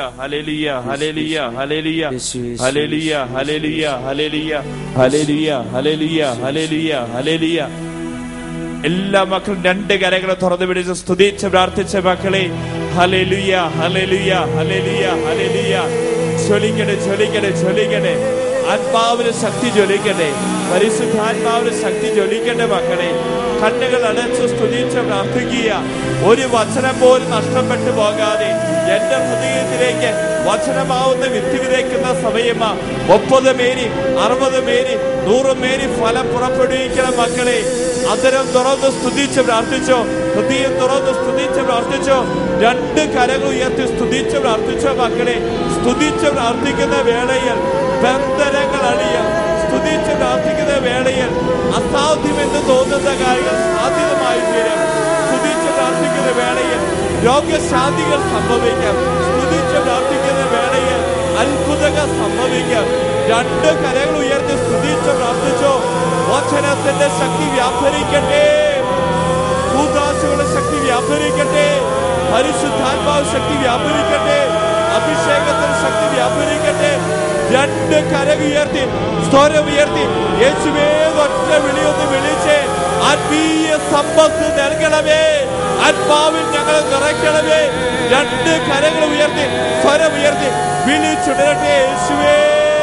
hallelujah ഹല്ലേലൂയ ഹല്ലേലൂയ യേശുവേ, ഹല്ലേലൂയ ഹല്ലേലൂയ ഹല്ലേലൂയ ഹല്ലേലൂയ ഹല്ലേലൂയ ഹല്ലേലൂയ ഹല്ലേലൂയ എല്ലാ മക്കളും രണ്ട് കരകളെ തുറന്നു പിടിച്ച് സ്തുതിച്ച് പ്രാർത്ഥിച്ച മക്കളെ ഹല്ലേലൂയ ഹല്ലേലൂയ ഹല്ലേലൂയ ഹല്ലേലൂയ ജ്വലിക്കണേ ജ്വലിക്കണേ ജ്വലിക്കണേ ആത്മാവിന് ശക്തി ജ്വലിക്കട്ടെ പരിശുദ്ധാത്മാവിന് ശക്തി ജ്വലിക്കട്ടെ മക്കളെ കണ്ണുകൾ അടച്ച് സ്തുതിച്ച് പ്രാർത്ഥിക്കുക ഒരു വചനം പോലും നഷ്ടപ്പെട്ടു പോകാതെ എന്റെ ഹൃദയത്തിലേക്ക് വചനമാവുന്ന വിത്ത് വിതയ്ക്കുന്ന സമയമാ മുപ്പത് മേരി അറുപത് മേരി നൂറ് മേരി ഫലം പുറപ്പെടുവിക്കണം മക്കളെ അതരം തുറന്ന് സ്തുതിച്ച് പ്രാർത്ഥിച്ചോ ഹൃദയം തുറന്ന് സ്തുതിച്ച് പ്രാർത്ഥിച്ചോ രണ്ട് കരകൾ ഉയർത്തി സ്തുതിച്ച് പ്രാർത്ഥിച്ചോ മക്കളെ സ്തുതിച്ച് പ്രാർത്ഥിക്കുന്ന വേളയിൽ ബന്ധനങ്ങൾ അണിയ സ്തുതിച്ച് പ്രാർത്ഥിക്കുന്ന വേളയിൽ അസാധ്യമെന്ന് തോന്നുന്ന കാര്യങ്ങൾ സാധ്യതമായി തീരും സ്തുതിച്ച് പ്രാർത്ഥിക്കുന്ന വേളയിൽ രോഗശാന്തികൾ സംഭവിക്കാം സ്തുതിച്ച് പ്രാർത്ഥിക്കുന്ന വേളയിൽ അത്ഭുതങ്ങൾ സംഭവിക്കാം രണ്ട് കരകൾ ഉയർത്തി സ്തുതിച്ച് പ്രാർത്ഥിച്ചോ വചനത്തിന്റെ ശക്തി വ്യാപരിക്കട്ടെ ഭൂതാശുകളുടെ ശക്തി വ്യാപരിക്കട്ടെ പരിശുദ്ധാത്മാവ് ശക്തി വ്യാപരിക്കട്ടെ അഭിഷേകത്തിന്റെ ശക്തി വ്യാപരിക്കട്ടെ രണ്ട് കരകൾ ഉയർത്തി സ്വരം ഉയർത്തി യേശുവേ ഒറ്റ വിളിയൊന്ന് വിളിച്ച് ആത്മീയ സമ്പത്ത് നൽകണമേ ആത്മാവിൽ ഞങ്ങളെ നിറയ്ക്കണമേ രണ്ട് കരങ്ങൾ ഉയർത്തി സ്വരം ഉയർത്തി വിളിച്ചുടരട്ടെ യേശുവേ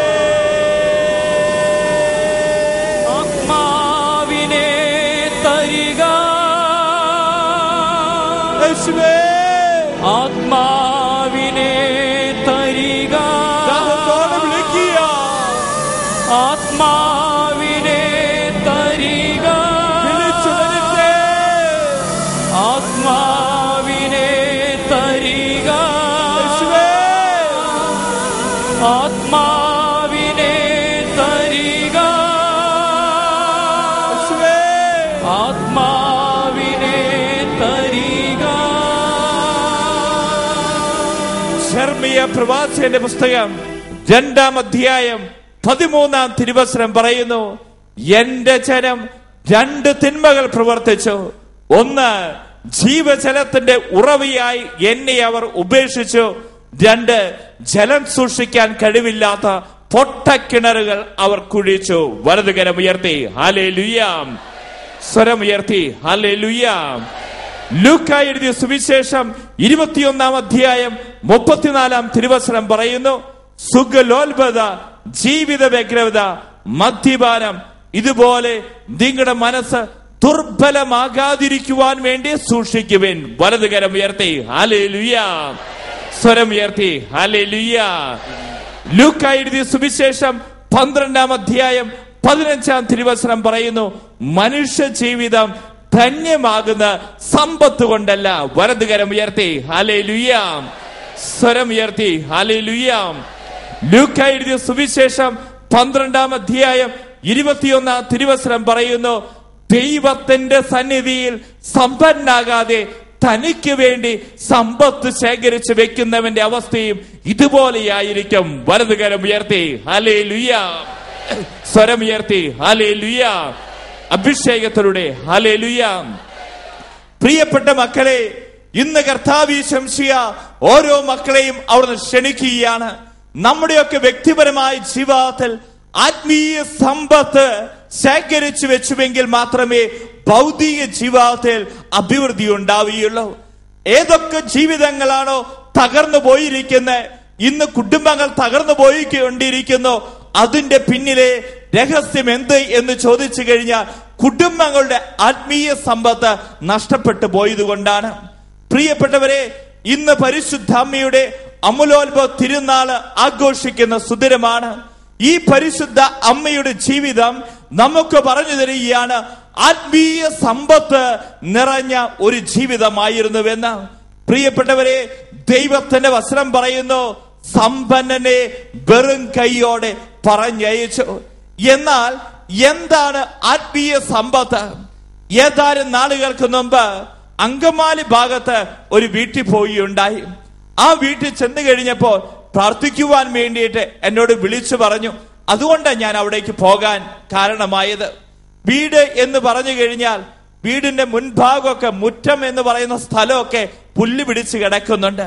ആത്മാവിനെ തരിക യേശുവേ ആത്മാവിനെ തരിക ദാഹത്തോടെ വിളിക്കുക ആത്മാവിനെ തരിക വിളിച്ചുടരട്ടെ ആത്മാവിനെ തരിക യേശുവേ ആത്മാവിനെ തരിക യേശുവേ ആത്മാവിനെ തരിക ധർമ്മീയ പ്രവാസിയുടെ പുസ്തകം രണ്ടാം അധ്യായം പതിമൂന്നാം തിരുവസനം പറയുന്നു എന്റെ ജനം രണ്ട് തിന്മകൾ പ്രവർത്തിച്ചു ഒന്ന് ജീവജലത്തിന്റെ ഉറവിയായി എന്നെ അവർ ഉപേക്ഷിച്ചു രണ്ട് ജലം സൂക്ഷിക്കാൻ കഴിവില്ലാത്ത പൊട്ടക്കിണറുകൾ അവർ കുഴിച്ചു വലതുകരം ഉയർത്തി ഹാലേ ലുയാം സ്വരമുയർത്തി ഹാലേ ലുയാം ലൂക്ക എഴുതിയ സുവിശേഷം ഇരുപത്തിയൊന്നാം അധ്യായം മുപ്പത്തിനാലാം തിരുവസനം പറയുന്നു സുഖലോൽപത ജീവിത വ്യഗ്രത മദ്യപാനം ഇതുപോലെ നിങ്ങളുടെ മനസ്സ് ദുർബലമാകാതിരിക്കുവാൻ വേണ്ടി സൂക്ഷിക്കുവിൻ വലതുകരം ഉയർത്തി ഹാലേ ലുയാം സ്വരം ഉയർത്തി ഹാലേ ലുയാ ലൂക്ക എഴുതിയ സുവിശേഷം പന്ത്രണ്ടാം അധ്യായം പതിനഞ്ചാം തിരുവസനം പറയുന്നു മനുഷ്യ ജീവിതം ധന്യമാകുന്ന സമ്പത്ത് കൊണ്ടല്ല വലതുകരം ഉയർത്തി ഹാലേ ലുയാം സ്വരം ഉയർത്തി ഹാലേ ലുയാം ലൂക്ക എഴുതിയ സുവിശേഷം പന്ത്രണ്ടാം അധ്യായം ഇരുപത്തിയൊന്നാം തിരുവസനം പറയുന്നു ദൈവത്തിന്റെ സന്നിധിയിൽ സമ്പന്നാകാതെ തനിക്ക് വേണ്ടി സമ്പത്ത് ശേഖരിച്ച് വെക്കുന്നവന്റെ അവസ്ഥയും ഇതുപോലെയായിരിക്കും വലതുകരം ഉയർത്തി ഹലേ ലുയ സ്വരം ഉയർത്തി ഹലേ ലുയ അഭിഷേകത്തിലൂടെ ഹലേ ലുയ പ്രിയപ്പെട്ട മക്കളെ ഇന്ന് കർത്താവി ശംസിയ ഓരോ മക്കളെയും അവിടുന്ന് ക്ഷണിക്കുകയാണ് നമ്മുടെയൊക്കെ വ്യക്തിപരമായ ജീവിതത്തിൽ ആത്മീയ സമ്പത്ത് ശേഖരിച്ചു വെച്ചുവെങ്കിൽ മാത്രമേ ഭൗതിക ജീവിതത്തിൽ അഭിവൃദ്ധി ഉണ്ടാവുകയുള്ളൂ ഏതൊക്കെ ജീവിതങ്ങളാണോ തകർന്നു പോയിരിക്കുന്നത് ഇന്ന് കുടുംബങ്ങൾ തകർന്നു പോയിക്കൊണ്ടിരിക്കുന്നു അതിന്റെ പിന്നിലെ രഹസ്യം എന്ത് എന്ന് ചോദിച്ചു കഴിഞ്ഞാൽ കുടുംബങ്ങളുടെ ആത്മീയ സമ്പത്ത് നഷ്ടപ്പെട്ടു പോയതുകൊണ്ടാണ് പ്രിയപ്പെട്ടവരെ ഇന്ന് പരിശുദ്ധാമ്മയുടെ അമുലോത്ഭവ തിരുനാള് ആഘോഷിക്കുന്ന സുദിനമാണ് ഈ പരിശുദ്ധ അമ്മയുടെ ജീവിതം നമുക്ക് പറഞ്ഞു തരികയാണ് ആത്മീയ സമ്പത്ത് നിറഞ്ഞ ഒരു ജീവിതമായിരുന്നുവെന്ന് പ്രിയപ്പെട്ടവരെ ദൈവത്തിന്റെ വസ്ത്രം പറയുന്നു സമ്പന്നനെ വെറും കൈയോടെ പറഞ്ഞയച്ചു എന്നാൽ എന്താണ് ആത്മീയ സമ്പത്ത് ഏതാനും നാളുകൾക്ക് മുമ്പ് അങ്കമാലി ഭാഗത്ത് ഒരു വീട്ടിൽ പോവുകയുണ്ടായി ആ വീട്ടിൽ ചെന്ന് കഴിഞ്ഞപ്പോൾ പ്രാർത്ഥിക്കുവാൻ വേണ്ടിയിട്ട് എന്നോട് വിളിച്ചു പറഞ്ഞു അതുകൊണ്ടാണ് ഞാൻ അവിടേക്ക് പോകാൻ കാരണമായത് വീട് എന്ന് പറഞ്ഞു കഴിഞ്ഞാൽ വീടിന്റെ മുൻഭാഗമൊക്കെ മുറ്റം എന്ന് പറയുന്ന സ്ഥലമൊക്കെ പുല്ല് പിടിച്ച് കിടക്കുന്നുണ്ട്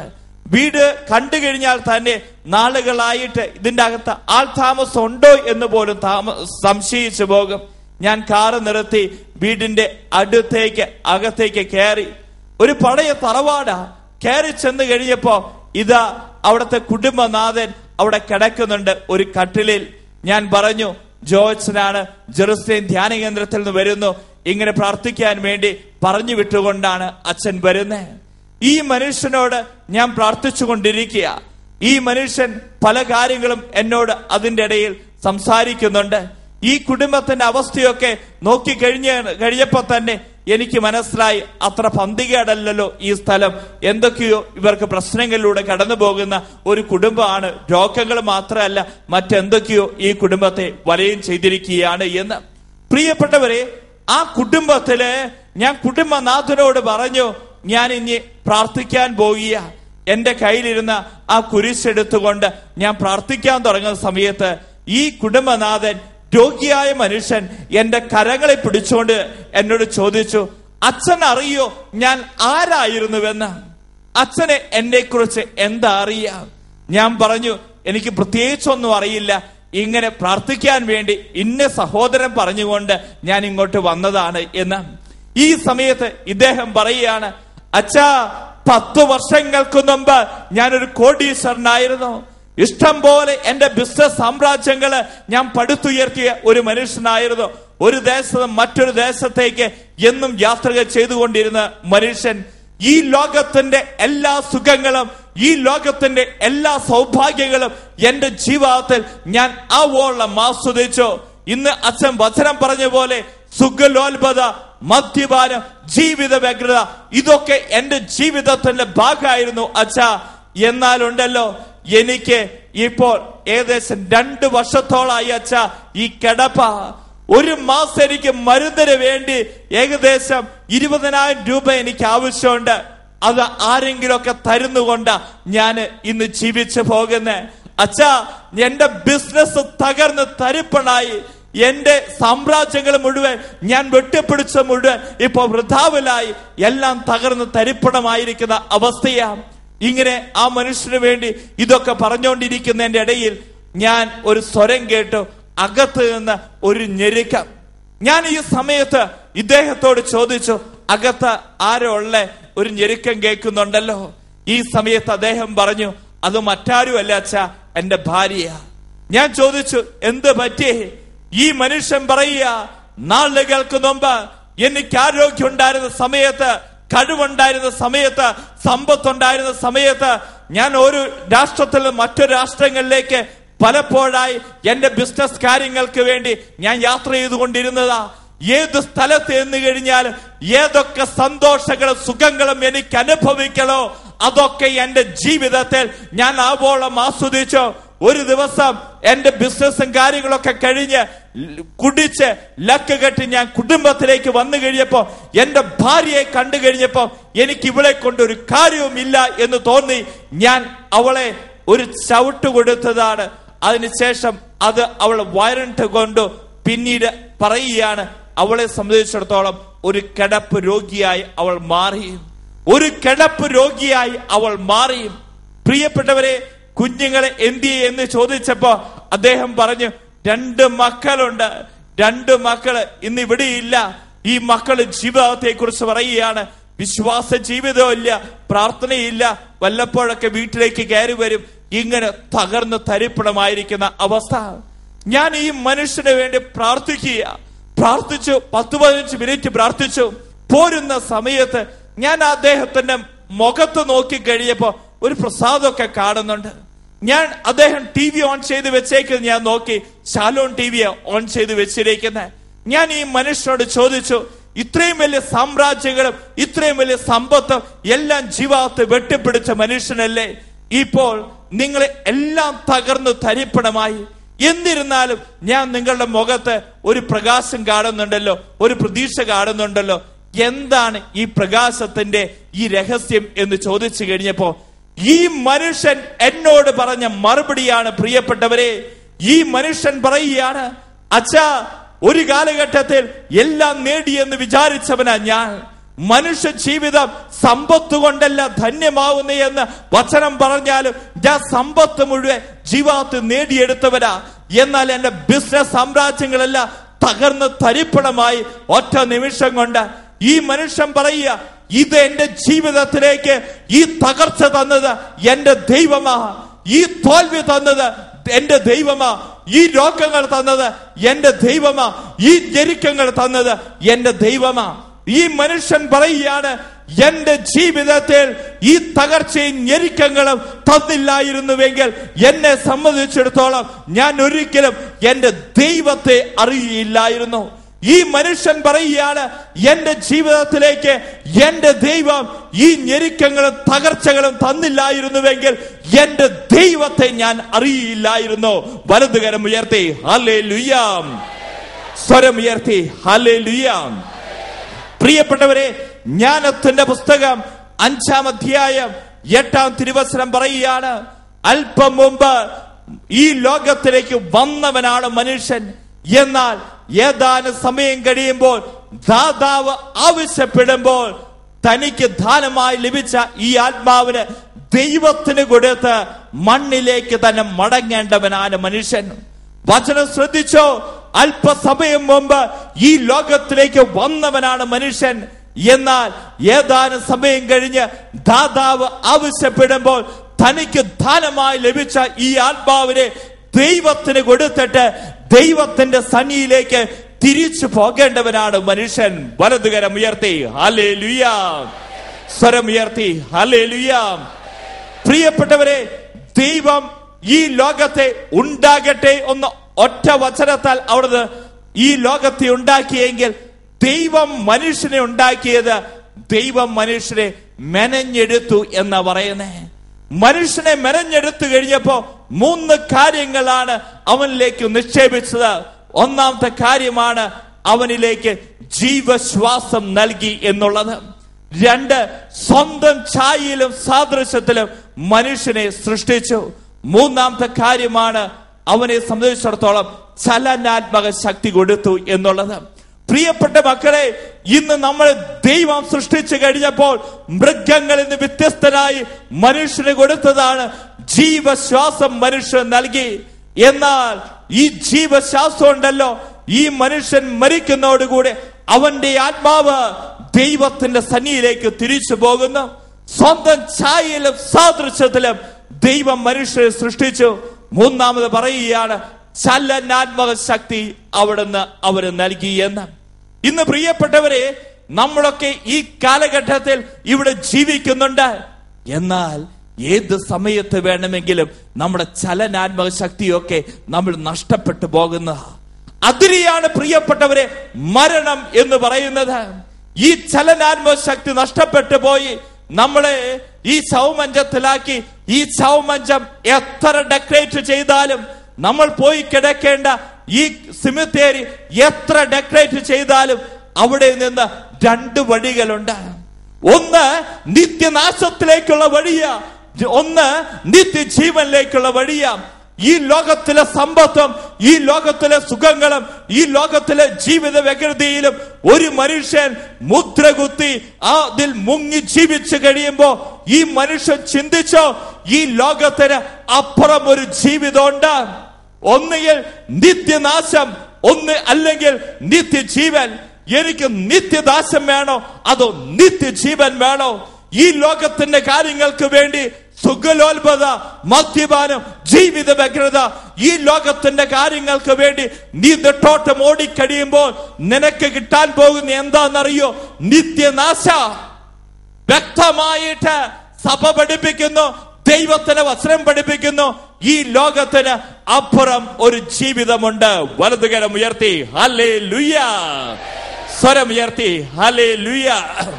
വീട് കണ്ടു കഴിഞ്ഞാൽ തന്നെ നാളുകളായിട്ട് ഇതിന്റെ അകത്ത് ആൾ താമസം ഉണ്ടോ എന്ന് പോലും താമ സംശയിച്ചു പോകും ഞാൻ കാറ് നിർത്തി വീടിന്റെ അടുത്തേക്ക് അകത്തേക്ക് കയറി ഒരു പഴയ തറവാടാ കയറി ചെന്ന് കഴിഞ്ഞപ്പോ ഇതാ അവിടുത്തെ കുടുംബനാഥൻ അവിടെ കിടക്കുന്നുണ്ട് ഒരു കട്ടിലിൽ ഞാൻ പറഞ്ഞു ജോയ്സനാണ് ജെറുസലേം ധ്യാന കേന്ദ്രത്തിൽ നിന്ന് വരുന്നു ഇങ്ങനെ പ്രാർത്ഥിക്കാൻ വേണ്ടി പറഞ്ഞു വിട്ടുകൊണ്ടാണ് അച്ഛൻ വരുന്നത് ഈ മനുഷ്യനോട് ഞാൻ പ്രാർത്ഥിച്ചു കൊണ്ടിരിക്കുക ഈ മനുഷ്യൻ പല കാര്യങ്ങളും എന്നോട് അതിന്റെ ഇടയിൽ സംസാരിക്കുന്നുണ്ട് ഈ കുടുംബത്തിന്റെ അവസ്ഥയൊക്കെ നോക്കി കഴിഞ്ഞ കഴിഞ്ഞപ്പോ തന്നെ എനിക്ക് മനസ്സിലായി അത്ര പന്തികേടല്ലല്ലോ ഈ സ്ഥലം എന്തൊക്കെയോ ഇവർക്ക് പ്രശ്നങ്ങളിലൂടെ കടന്നു പോകുന്ന ഒരു കുടുംബമാണ് രോഗങ്ങൾ മാത്രമല്ല മറ്റെന്തൊക്കെയോ ഈ കുടുംബത്തെ വലയം ചെയ്തിരിക്കുകയാണ് എന്ന് പ്രിയപ്പെട്ടവരെ ആ കുടുംബത്തില് ഞാൻ കുടുംബനാഥനോട് പറഞ്ഞു ഞാൻ ഇനി പ്രാർത്ഥിക്കാൻ പോകുക എന്റെ കയ്യിലിരുന്ന ആ കുരിശെടുത്തുകൊണ്ട് ഞാൻ പ്രാർത്ഥിക്കാൻ തുടങ്ങുന്ന സമയത്ത് ഈ കുടുംബനാഥൻ രോഗിയായ മനുഷ്യൻ എന്റെ കരങ്ങളെ പിടിച്ചുകൊണ്ട് എന്നോട് ചോദിച്ചു അച്ഛൻ അറിയോ ഞാൻ ആരായിരുന്നുവെന്ന് അച്ഛന് എന്നെ കുറിച്ച് എന്താ അറിയാം ഞാൻ പറഞ്ഞു എനിക്ക് പ്രത്യേകിച്ചൊന്നും അറിയില്ല ഇങ്ങനെ പ്രാർത്ഥിക്കാൻ വേണ്ടി ഇന്ന സഹോദരൻ പറഞ്ഞുകൊണ്ട് ഞാൻ ഇങ്ങോട്ട് വന്നതാണ് എന്ന് ഈ സമയത്ത് ഇദ്ദേഹം പറയുകയാണ് അച്ഛാ പത്തു വർഷങ്ങൾക്ക് മുമ്പ് ഞാനൊരു കോടീശ്വരനായിരുന്നു ഇഷ്ടം പോലെ എന്റെ ബിസിനസ് സാമ്രാജ്യങ്ങള് ഞാൻ പടുത്തുയർത്തിയ ഒരു മനുഷ്യനായിരുന്നു ഒരു ദേശത്ത് മറ്റൊരു ദേശത്തേക്ക് എന്നും യാത്രകൾ ചെയ്തുകൊണ്ടിരുന്ന മനുഷ്യൻ ഈ ലോകത്തിന്റെ എല്ലാ സുഖങ്ങളും ഈ ലോകത്തിന്റെ എല്ലാ സൗഭാഗ്യങ്ങളും എന്റെ ജീവിതത്തിൽ ഞാൻ ആവോളം ആസ്വദിച്ചു ഇന്ന് അച്ഛൻ വചനം പറഞ്ഞ പോലെ സുഖലോൽപത മദ്യപാനം ജീവിത വ്യഗ്രത ഇതൊക്കെ എന്റെ ജീവിതത്തിന്റെ ഭാഗമായിരുന്നു അച്ഛ എന്നാലുണ്ടല്ലോ എനിക്ക് ഇപ്പോൾ ഏകദേശം രണ്ട് വർഷത്തോളായി അച്ഛ ഈ കിടപ്പ ഒരു മാസം എനിക്ക് മരുന്നിന് വേണ്ടി ഏകദേശം ഇരുപതിനായിരം രൂപ എനിക്ക് ആവശ്യമുണ്ട് അത് ആരെങ്കിലുമൊക്കെ തരുന്നുകൊണ്ട് ഞാൻ ഇന്ന് ജീവിച്ചു പോകുന്നേ അച്ഛാ എന്റെ ബിസിനസ് തകർന്ന് തരിപ്പണായി എന്റെ സാമ്രാജ്യങ്ങൾ മുഴുവൻ ഞാൻ വെട്ടിപ്പിടിച്ച മുഴുവൻ ഇപ്പൊ വൃഥാവിലായി എല്ലാം തകർന്ന് തരിപ്പണമായിരിക്കുന്ന അവസ്ഥയാണ് ഇങ്ങനെ ആ മനുഷ്യന് വേണ്ടി ഇതൊക്കെ പറഞ്ഞുകൊണ്ടിരിക്കുന്നതിന്റെ ഇടയിൽ ഞാൻ ഒരു സ്വരം കേട്ടു അകത്ത് നിന്ന് ഒരു ഞെരുക്കം ഞാൻ ഈ സമയത്ത് ഇദ്ദേഹത്തോട് ചോദിച്ചു അകത്ത് ആരോ ഉള്ള ഒരു ഞെരുക്കം കേൾക്കുന്നുണ്ടല്ലോ ഈ സമയത്ത് അദ്ദേഹം പറഞ്ഞു അത് മറ്റാരുമല്ല അച്ഛ എന്റെ ഭാര്യ ഞാൻ ചോദിച്ചു എന്ത് പറ്റി ഈ മനുഷ്യൻ പറയുക നാളുകൾക്ക് മുമ്പ് എനിക്ക് ആരോഗ്യം ഉണ്ടായിരുന്ന സമയത്ത് കഴിവുണ്ടായിരുന്ന സമയത്ത് സമ്പത്തുണ്ടായിരുന്ന സമയത്ത് ഞാൻ ഒരു രാഷ്ട്രത്തിൽ നിന്ന് മറ്റൊരു രാഷ്ട്രങ്ങളിലേക്ക് പലപ്പോഴായി എന്റെ ബിസിനസ് കാര്യങ്ങൾക്ക് വേണ്ടി ഞാൻ യാത്ര ചെയ്തുകൊണ്ടിരുന്നതാ ഏത് സ്ഥലത്ത് എന്ന് കഴിഞ്ഞാൽ ഏതൊക്കെ സന്തോഷങ്ങളും സുഖങ്ങളും എനിക്ക് അനുഭവിക്കണോ അതൊക്കെ എന്റെ ജീവിതത്തിൽ ഞാൻ ആവോളം ആസ്വദിച്ചു ഒരു ദിവസം എന്റെ ബിസിനസ്സും കാര്യങ്ങളൊക്കെ കഴിഞ്ഞ് കുടിച്ച് ലക്ക് കെട്ടി ഞാൻ കുടുംബത്തിലേക്ക് വന്നു കഴിഞ്ഞപ്പോ എന്റെ ഭാര്യയെ കണ്ടു കഴിഞ്ഞപ്പോ എനിക്ക് ഇവളെ കൊണ്ട് ഒരു കാര്യവുമില്ല എന്ന് തോന്നി ഞാൻ അവളെ ഒരു ചവിട്ട് കൊടുത്തതാണ് അതിനുശേഷം അത് അവൾ വയറിട്ട് കൊണ്ടു പിന്നീട് പറയുകയാണ് അവളെ സംബന്ധിച്ചിടത്തോളം ഒരു കിടപ്പ് രോഗിയായി അവൾ മാറി ഒരു കിടപ്പ് രോഗിയായി അവൾ മാറി പ്രിയപ്പെട്ടവരെ കുഞ്ഞുങ്ങളെ എന്തി എന്ന് ചോദിച്ചപ്പോ അദ്ദേഹം പറഞ്ഞു രണ്ട് മക്കളുണ്ട് രണ്ട് മക്കള് ഇന്ന് ഇവിടെയില്ല ഈ മക്കള് ജീവിതത്തെ കുറിച്ച് പറയുകയാണ് വിശ്വാസ ജീവിതമില്ല പ്രാർത്ഥനയില്ല വല്ലപ്പോഴൊക്കെ വീട്ടിലേക്ക് കയറി വരും ഇങ്ങനെ തകർന്ന് തരിപ്പണമായിരിക്കുന്ന അവസ്ഥ ഞാൻ ഈ മനുഷ്യന് വേണ്ടി പ്രാർത്ഥിക്കുക പ്രാർത്ഥിച്ചു പത്ത് പതിനഞ്ച് മിനിറ്റ് പ്രാർത്ഥിച്ചു പോരുന്ന സമയത്ത് ഞാൻ അദ്ദേഹത്തിന്റെ മുഖത്ത് നോക്കി കഴിയപ്പോ ഒരു പ്രസാദമൊക്കെ കാണുന്നുണ്ട് ഞാൻ അദ്ദേഹം ടി വി ഓൺ ചെയ്ത് വെച്ചേക്കുന്നത് ഞാൻ നോക്കി ശാലോൺ ടി വി ഓൺ ചെയ്ത് വെച്ചിരിക്കുന്നത് ഞാൻ ഈ മനുഷ്യനോട് ചോദിച്ചു ഇത്രയും വലിയ സാമ്രാജ്യങ്ങളും ഇത്രയും വലിയ സമ്പത്തും എല്ലാം ജീവാത്ത് വെട്ടിപ്പിടിച്ച മനുഷ്യനല്ലേ ഇപ്പോൾ നിങ്ങൾ എല്ലാം തകർന്നു തരിപ്പണമായി എന്നിരുന്നാലും ഞാൻ നിങ്ങളുടെ മുഖത്ത് ഒരു പ്രകാശം കാണുന്നുണ്ടല്ലോ ഒരു പ്രതീക്ഷ കാണുന്നുണ്ടല്ലോ എന്താണ് ഈ പ്രകാശത്തിന്റെ ഈ രഹസ്യം എന്ന് ചോദിച്ചു കഴിഞ്ഞപ്പോ ഈ മനുഷ്യൻ എന്നോട് പറഞ്ഞ മറുപടിയാണ് പ്രിയപ്പെട്ടവരെ ഈ മനുഷ്യൻ പറയുകയാണ് അച്ഛാ ഒരു കാലഘട്ടത്തിൽ എല്ലാം നേടിയെന്ന് വിചാരിച്ചവനാ ഞാൻ മനുഷ്യ ജീവിതം സമ്പത്ത് കൊണ്ടല്ല ധന്യമാവുന്ന എന്ന് വചനം പറഞ്ഞാലും ഞാൻ സമ്പത്ത് മുഴുവൻ ജീവിതത്തിൽ നേടിയെടുത്തവരാ എന്നാൽ എന്റെ ബിസിനസ് സാമ്രാജ്യങ്ങളെല്ലാം തകർന്ന് തരിപ്പണമായി ഒറ്റ നിമിഷം കൊണ്ട് ഈ മനുഷ്യൻ പറയുക ഇത് എന്റെ ജീവിതത്തിലേക്ക് ഈ തകർച്ച തന്നത് എന്റെ ദൈവമാ ഈ തോൽവി തന്നത് എന്റെ ദൈവമാ ഈ രോഗങ്ങൾ തന്നത് എന്റെ ദൈവമാ ഈ ഞെരുക്കങ്ങൾ തന്നത് എന്റെ ദൈവമാ ഈ മനുഷ്യൻ പറയുകയാണ് എന്റെ ജീവിതത്തിൽ ഈ തകർച്ചയും ഞെരുക്കങ്ങളും തന്നില്ലായിരുന്നുവെങ്കിൽ എന്നെ സംബന്ധിച്ചിടത്തോളം ഞാൻ ഒരിക്കലും എന്റെ ദൈവത്തെ അറിയില്ലായിരുന്നു ഈ മനുഷ്യൻ പറയുകയാണ് എന്റെ ജീവിതത്തിലേക്ക് എന്റെ ദൈവം ഈ ഞെരുക്കങ്ങളും തകർച്ചകളും തന്നില്ലായിരുന്നുവെങ്കിൽ എന്റെ ദൈവത്തെ ഞാൻ അറിയില്ലായിരുന്നു വലതുകരം ഉയർത്തി ഹലേ ലുയാം സ്വരം ഉയർത്തി ഹലേ ലുയാം പ്രിയപ്പെട്ടവരെ ജ്ഞാനത്തിന്റെ പുസ്തകം അഞ്ചാം അധ്യായം എട്ടാം തിരുവസനം പറയുകയാണ് അല്പം മുമ്പ് ഈ ലോകത്തിലേക്ക് വന്നവനാണ് മനുഷ്യൻ എന്നാൽ ഏതാനും സമയം കഴിയുമ്പോൾ ദാതാവ് ആവശ്യപ്പെടുമ്പോൾ തനിക്ക് ദാനമായി ലഭിച്ച ഈ ആത്മാവിന് ദൈവത്തിന് കൊടുത്ത് മണ്ണിലേക്ക് തന്നെ മടങ്ങേണ്ടവനാണ് മനുഷ്യൻ വചനം ശ്രദ്ധിച്ചോ അല്പസമയം മുമ്പ് ഈ ലോകത്തിലേക്ക് വന്നവനാണ് മനുഷ്യൻ എന്നാൽ ഏതാനും സമയം കഴിഞ്ഞ് ദാതാവ് ആവശ്യപ്പെടുമ്പോൾ തനിക്ക് ദാനമായി ലഭിച്ച ഈ ആത്മാവിനെ ദൈവത്തിന് കൊടുത്തിട്ട് ദൈവത്തിന്റെ സന്നിയിലേക്ക് തിരിച്ചു പോകേണ്ടവനാണ് മനുഷ്യൻ വലതുകരം ഉയർത്തി ഹലേ ലുയാം സ്വരം ഉയർത്തി ഹലേ ലുയാം പ്രിയപ്പെട്ടവരെ ദൈവം ഈ ലോകത്തെ ഉണ്ടാകട്ടെ ഒന്ന് ഒറ്റ വചനത്താൽ അവിടുന്ന് ഈ ലോകത്തെ ഉണ്ടാക്കിയെങ്കിൽ ദൈവം മനുഷ്യനെ ഉണ്ടാക്കിയത് ദൈവം മനുഷ്യനെ മെനഞ്ഞെടുത്തു എന്ന് പറയുന്നേ മനുഷ്യനെ മെനഞ്ഞെടുത്തു കഴിഞ്ഞപ്പോ മൂന്ന് കാര്യങ്ങളാണ് അവനിലേക്ക് നിക്ഷേപിച്ചത് ഒന്നാമത്തെ കാര്യമാണ് അവനിലേക്ക് ജീവശ്വാസം നൽകി എന്നുള്ളത് രണ്ട് സ്വന്തം ഛായയിലും സാദൃശ്യത്തിലും മനുഷ്യനെ സൃഷ്ടിച്ചു മൂന്നാമത്തെ കാര്യമാണ് അവനെ സംബന്ധിച്ചിടത്തോളം ചലനാത്മക ശക്തി കൊടുത്തു എന്നുള്ളത് പ്രിയപ്പെട്ട മക്കളെ ഇന്ന് നമ്മൾ ദൈവം സൃഷ്ടിച്ചു കഴിഞ്ഞപ്പോൾ മൃഗങ്ങളിൽ നിന്ന് വ്യത്യസ്തനായി മനുഷ്യന് കൊടുത്തതാണ് ജീവശ്വാസം മനുഷ്യൻ നൽകി എന്നാൽ ഈ ജീവശ്വാസം ഉണ്ടല്ലോ ഈ മനുഷ്യൻ മരിക്കുന്നതോടുകൂടി അവന്റെ ആത്മാവ് ദൈവത്തിന്റെ സന്നിയിലേക്ക് തിരിച്ചു പോകുന്നു സ്വന്തം ഛായയിലും സാദൃശ്യത്തിലും ദൈവം മനുഷ്യരെ സൃഷ്ടിച്ചു മൂന്നാമത് പറയുകയാണ് ചലനാത്മക ശക്തി അവിടുന്ന് അവര് നൽകി എന്ന് ഇന്ന് പ്രിയപ്പെട്ടവരെ നമ്മളൊക്കെ ഈ കാലഘട്ടത്തിൽ ഇവിടെ ജീവിക്കുന്നുണ്ട് എന്നാൽ ഏത് സമയത്ത് വേണമെങ്കിലും നമ്മുടെ ചലനാത്മക ശക്തിയൊക്കെ നമ്മൾ നഷ്ടപ്പെട്ടു പോകുന്ന അതിനെയാണ് പ്രിയപ്പെട്ടവരെ മരണം എന്ന് പറയുന്നത് ഈ ചലനാത്മക ശക്തി നഷ്ടപ്പെട്ടു പോയി നമ്മളെ ഈ സൗമഞ്ചത്തിലാക്കി ഈ സൗമഞ്ചം എത്ര ഡെക്കറേറ്റ് ചെയ്താലും നമ്മൾ പോയി കിടക്കേണ്ട ഈ സിമിത്തേരി എത്ര ഡെക്കറേറ്റ് ചെയ്താലും അവിടെ നിന്ന് രണ്ട് വഴികളുണ്ട് ഒന്ന് നിത്യനാശത്തിലേക്കുള്ള വഴിയാ ഒന്ന് നിത്യജീവനിലേക്കുള്ള വഴിയാ ഈ ലോകത്തിലെ സമ്പത്തും ഈ ലോകത്തിലെ സുഖങ്ങളും ഈ ലോകത്തിലെ ജീവിത വ്യഗ്രതയിലും ഒരു മനുഷ്യൻ മുദ്ര കുത്തി അതിൽ മുങ്ങി ജീവിച്ചു കഴിയുമ്പോ ഈ മനുഷ്യൻ ചിന്തിച്ചോ ഈ ലോകത്തിന് അപ്പുറം ഒരു ജീവിതമുണ്ട് ഒന്നുകിൽ നിത്യനാശം ഒന്ന് അല്ലെങ്കിൽ നിത്യജീവൻ എനിക്ക് നിത്യദാശം വേണോ അതോ നിത്യജീവൻ വേണോ ഈ ലോകത്തിന്റെ കാര്യങ്ങൾക്ക് വേണ്ടി സുഖലോൽപത മദ്യപാനം ജീവിത വ്യഗ്രത ഈ ലോകത്തിന്റെ കാര്യങ്ങൾക്ക് വേണ്ടി നീ നെട്ടോട്ടം ഓടിക്കഴിയുമ്പോൾ നിനക്ക് കിട്ടാൻ പോകുന്ന എന്താണെന്നറിയോ നിത്യനാശ വ്യക്തമായിട്ട് സഭ പഠിപ്പിക്കുന്നു ദൈവത്തിന് വസ്ത്രം പഠിപ്പിക്കുന്നു ഈ ലോകത്തിന് അപ്പുറം ഒരു ജീവിതമുണ്ട് വലതുകരം ഉയർത്തി ഹലേ ലുയ സ്വരം ഉയർത്തി ഹലേ ലുയ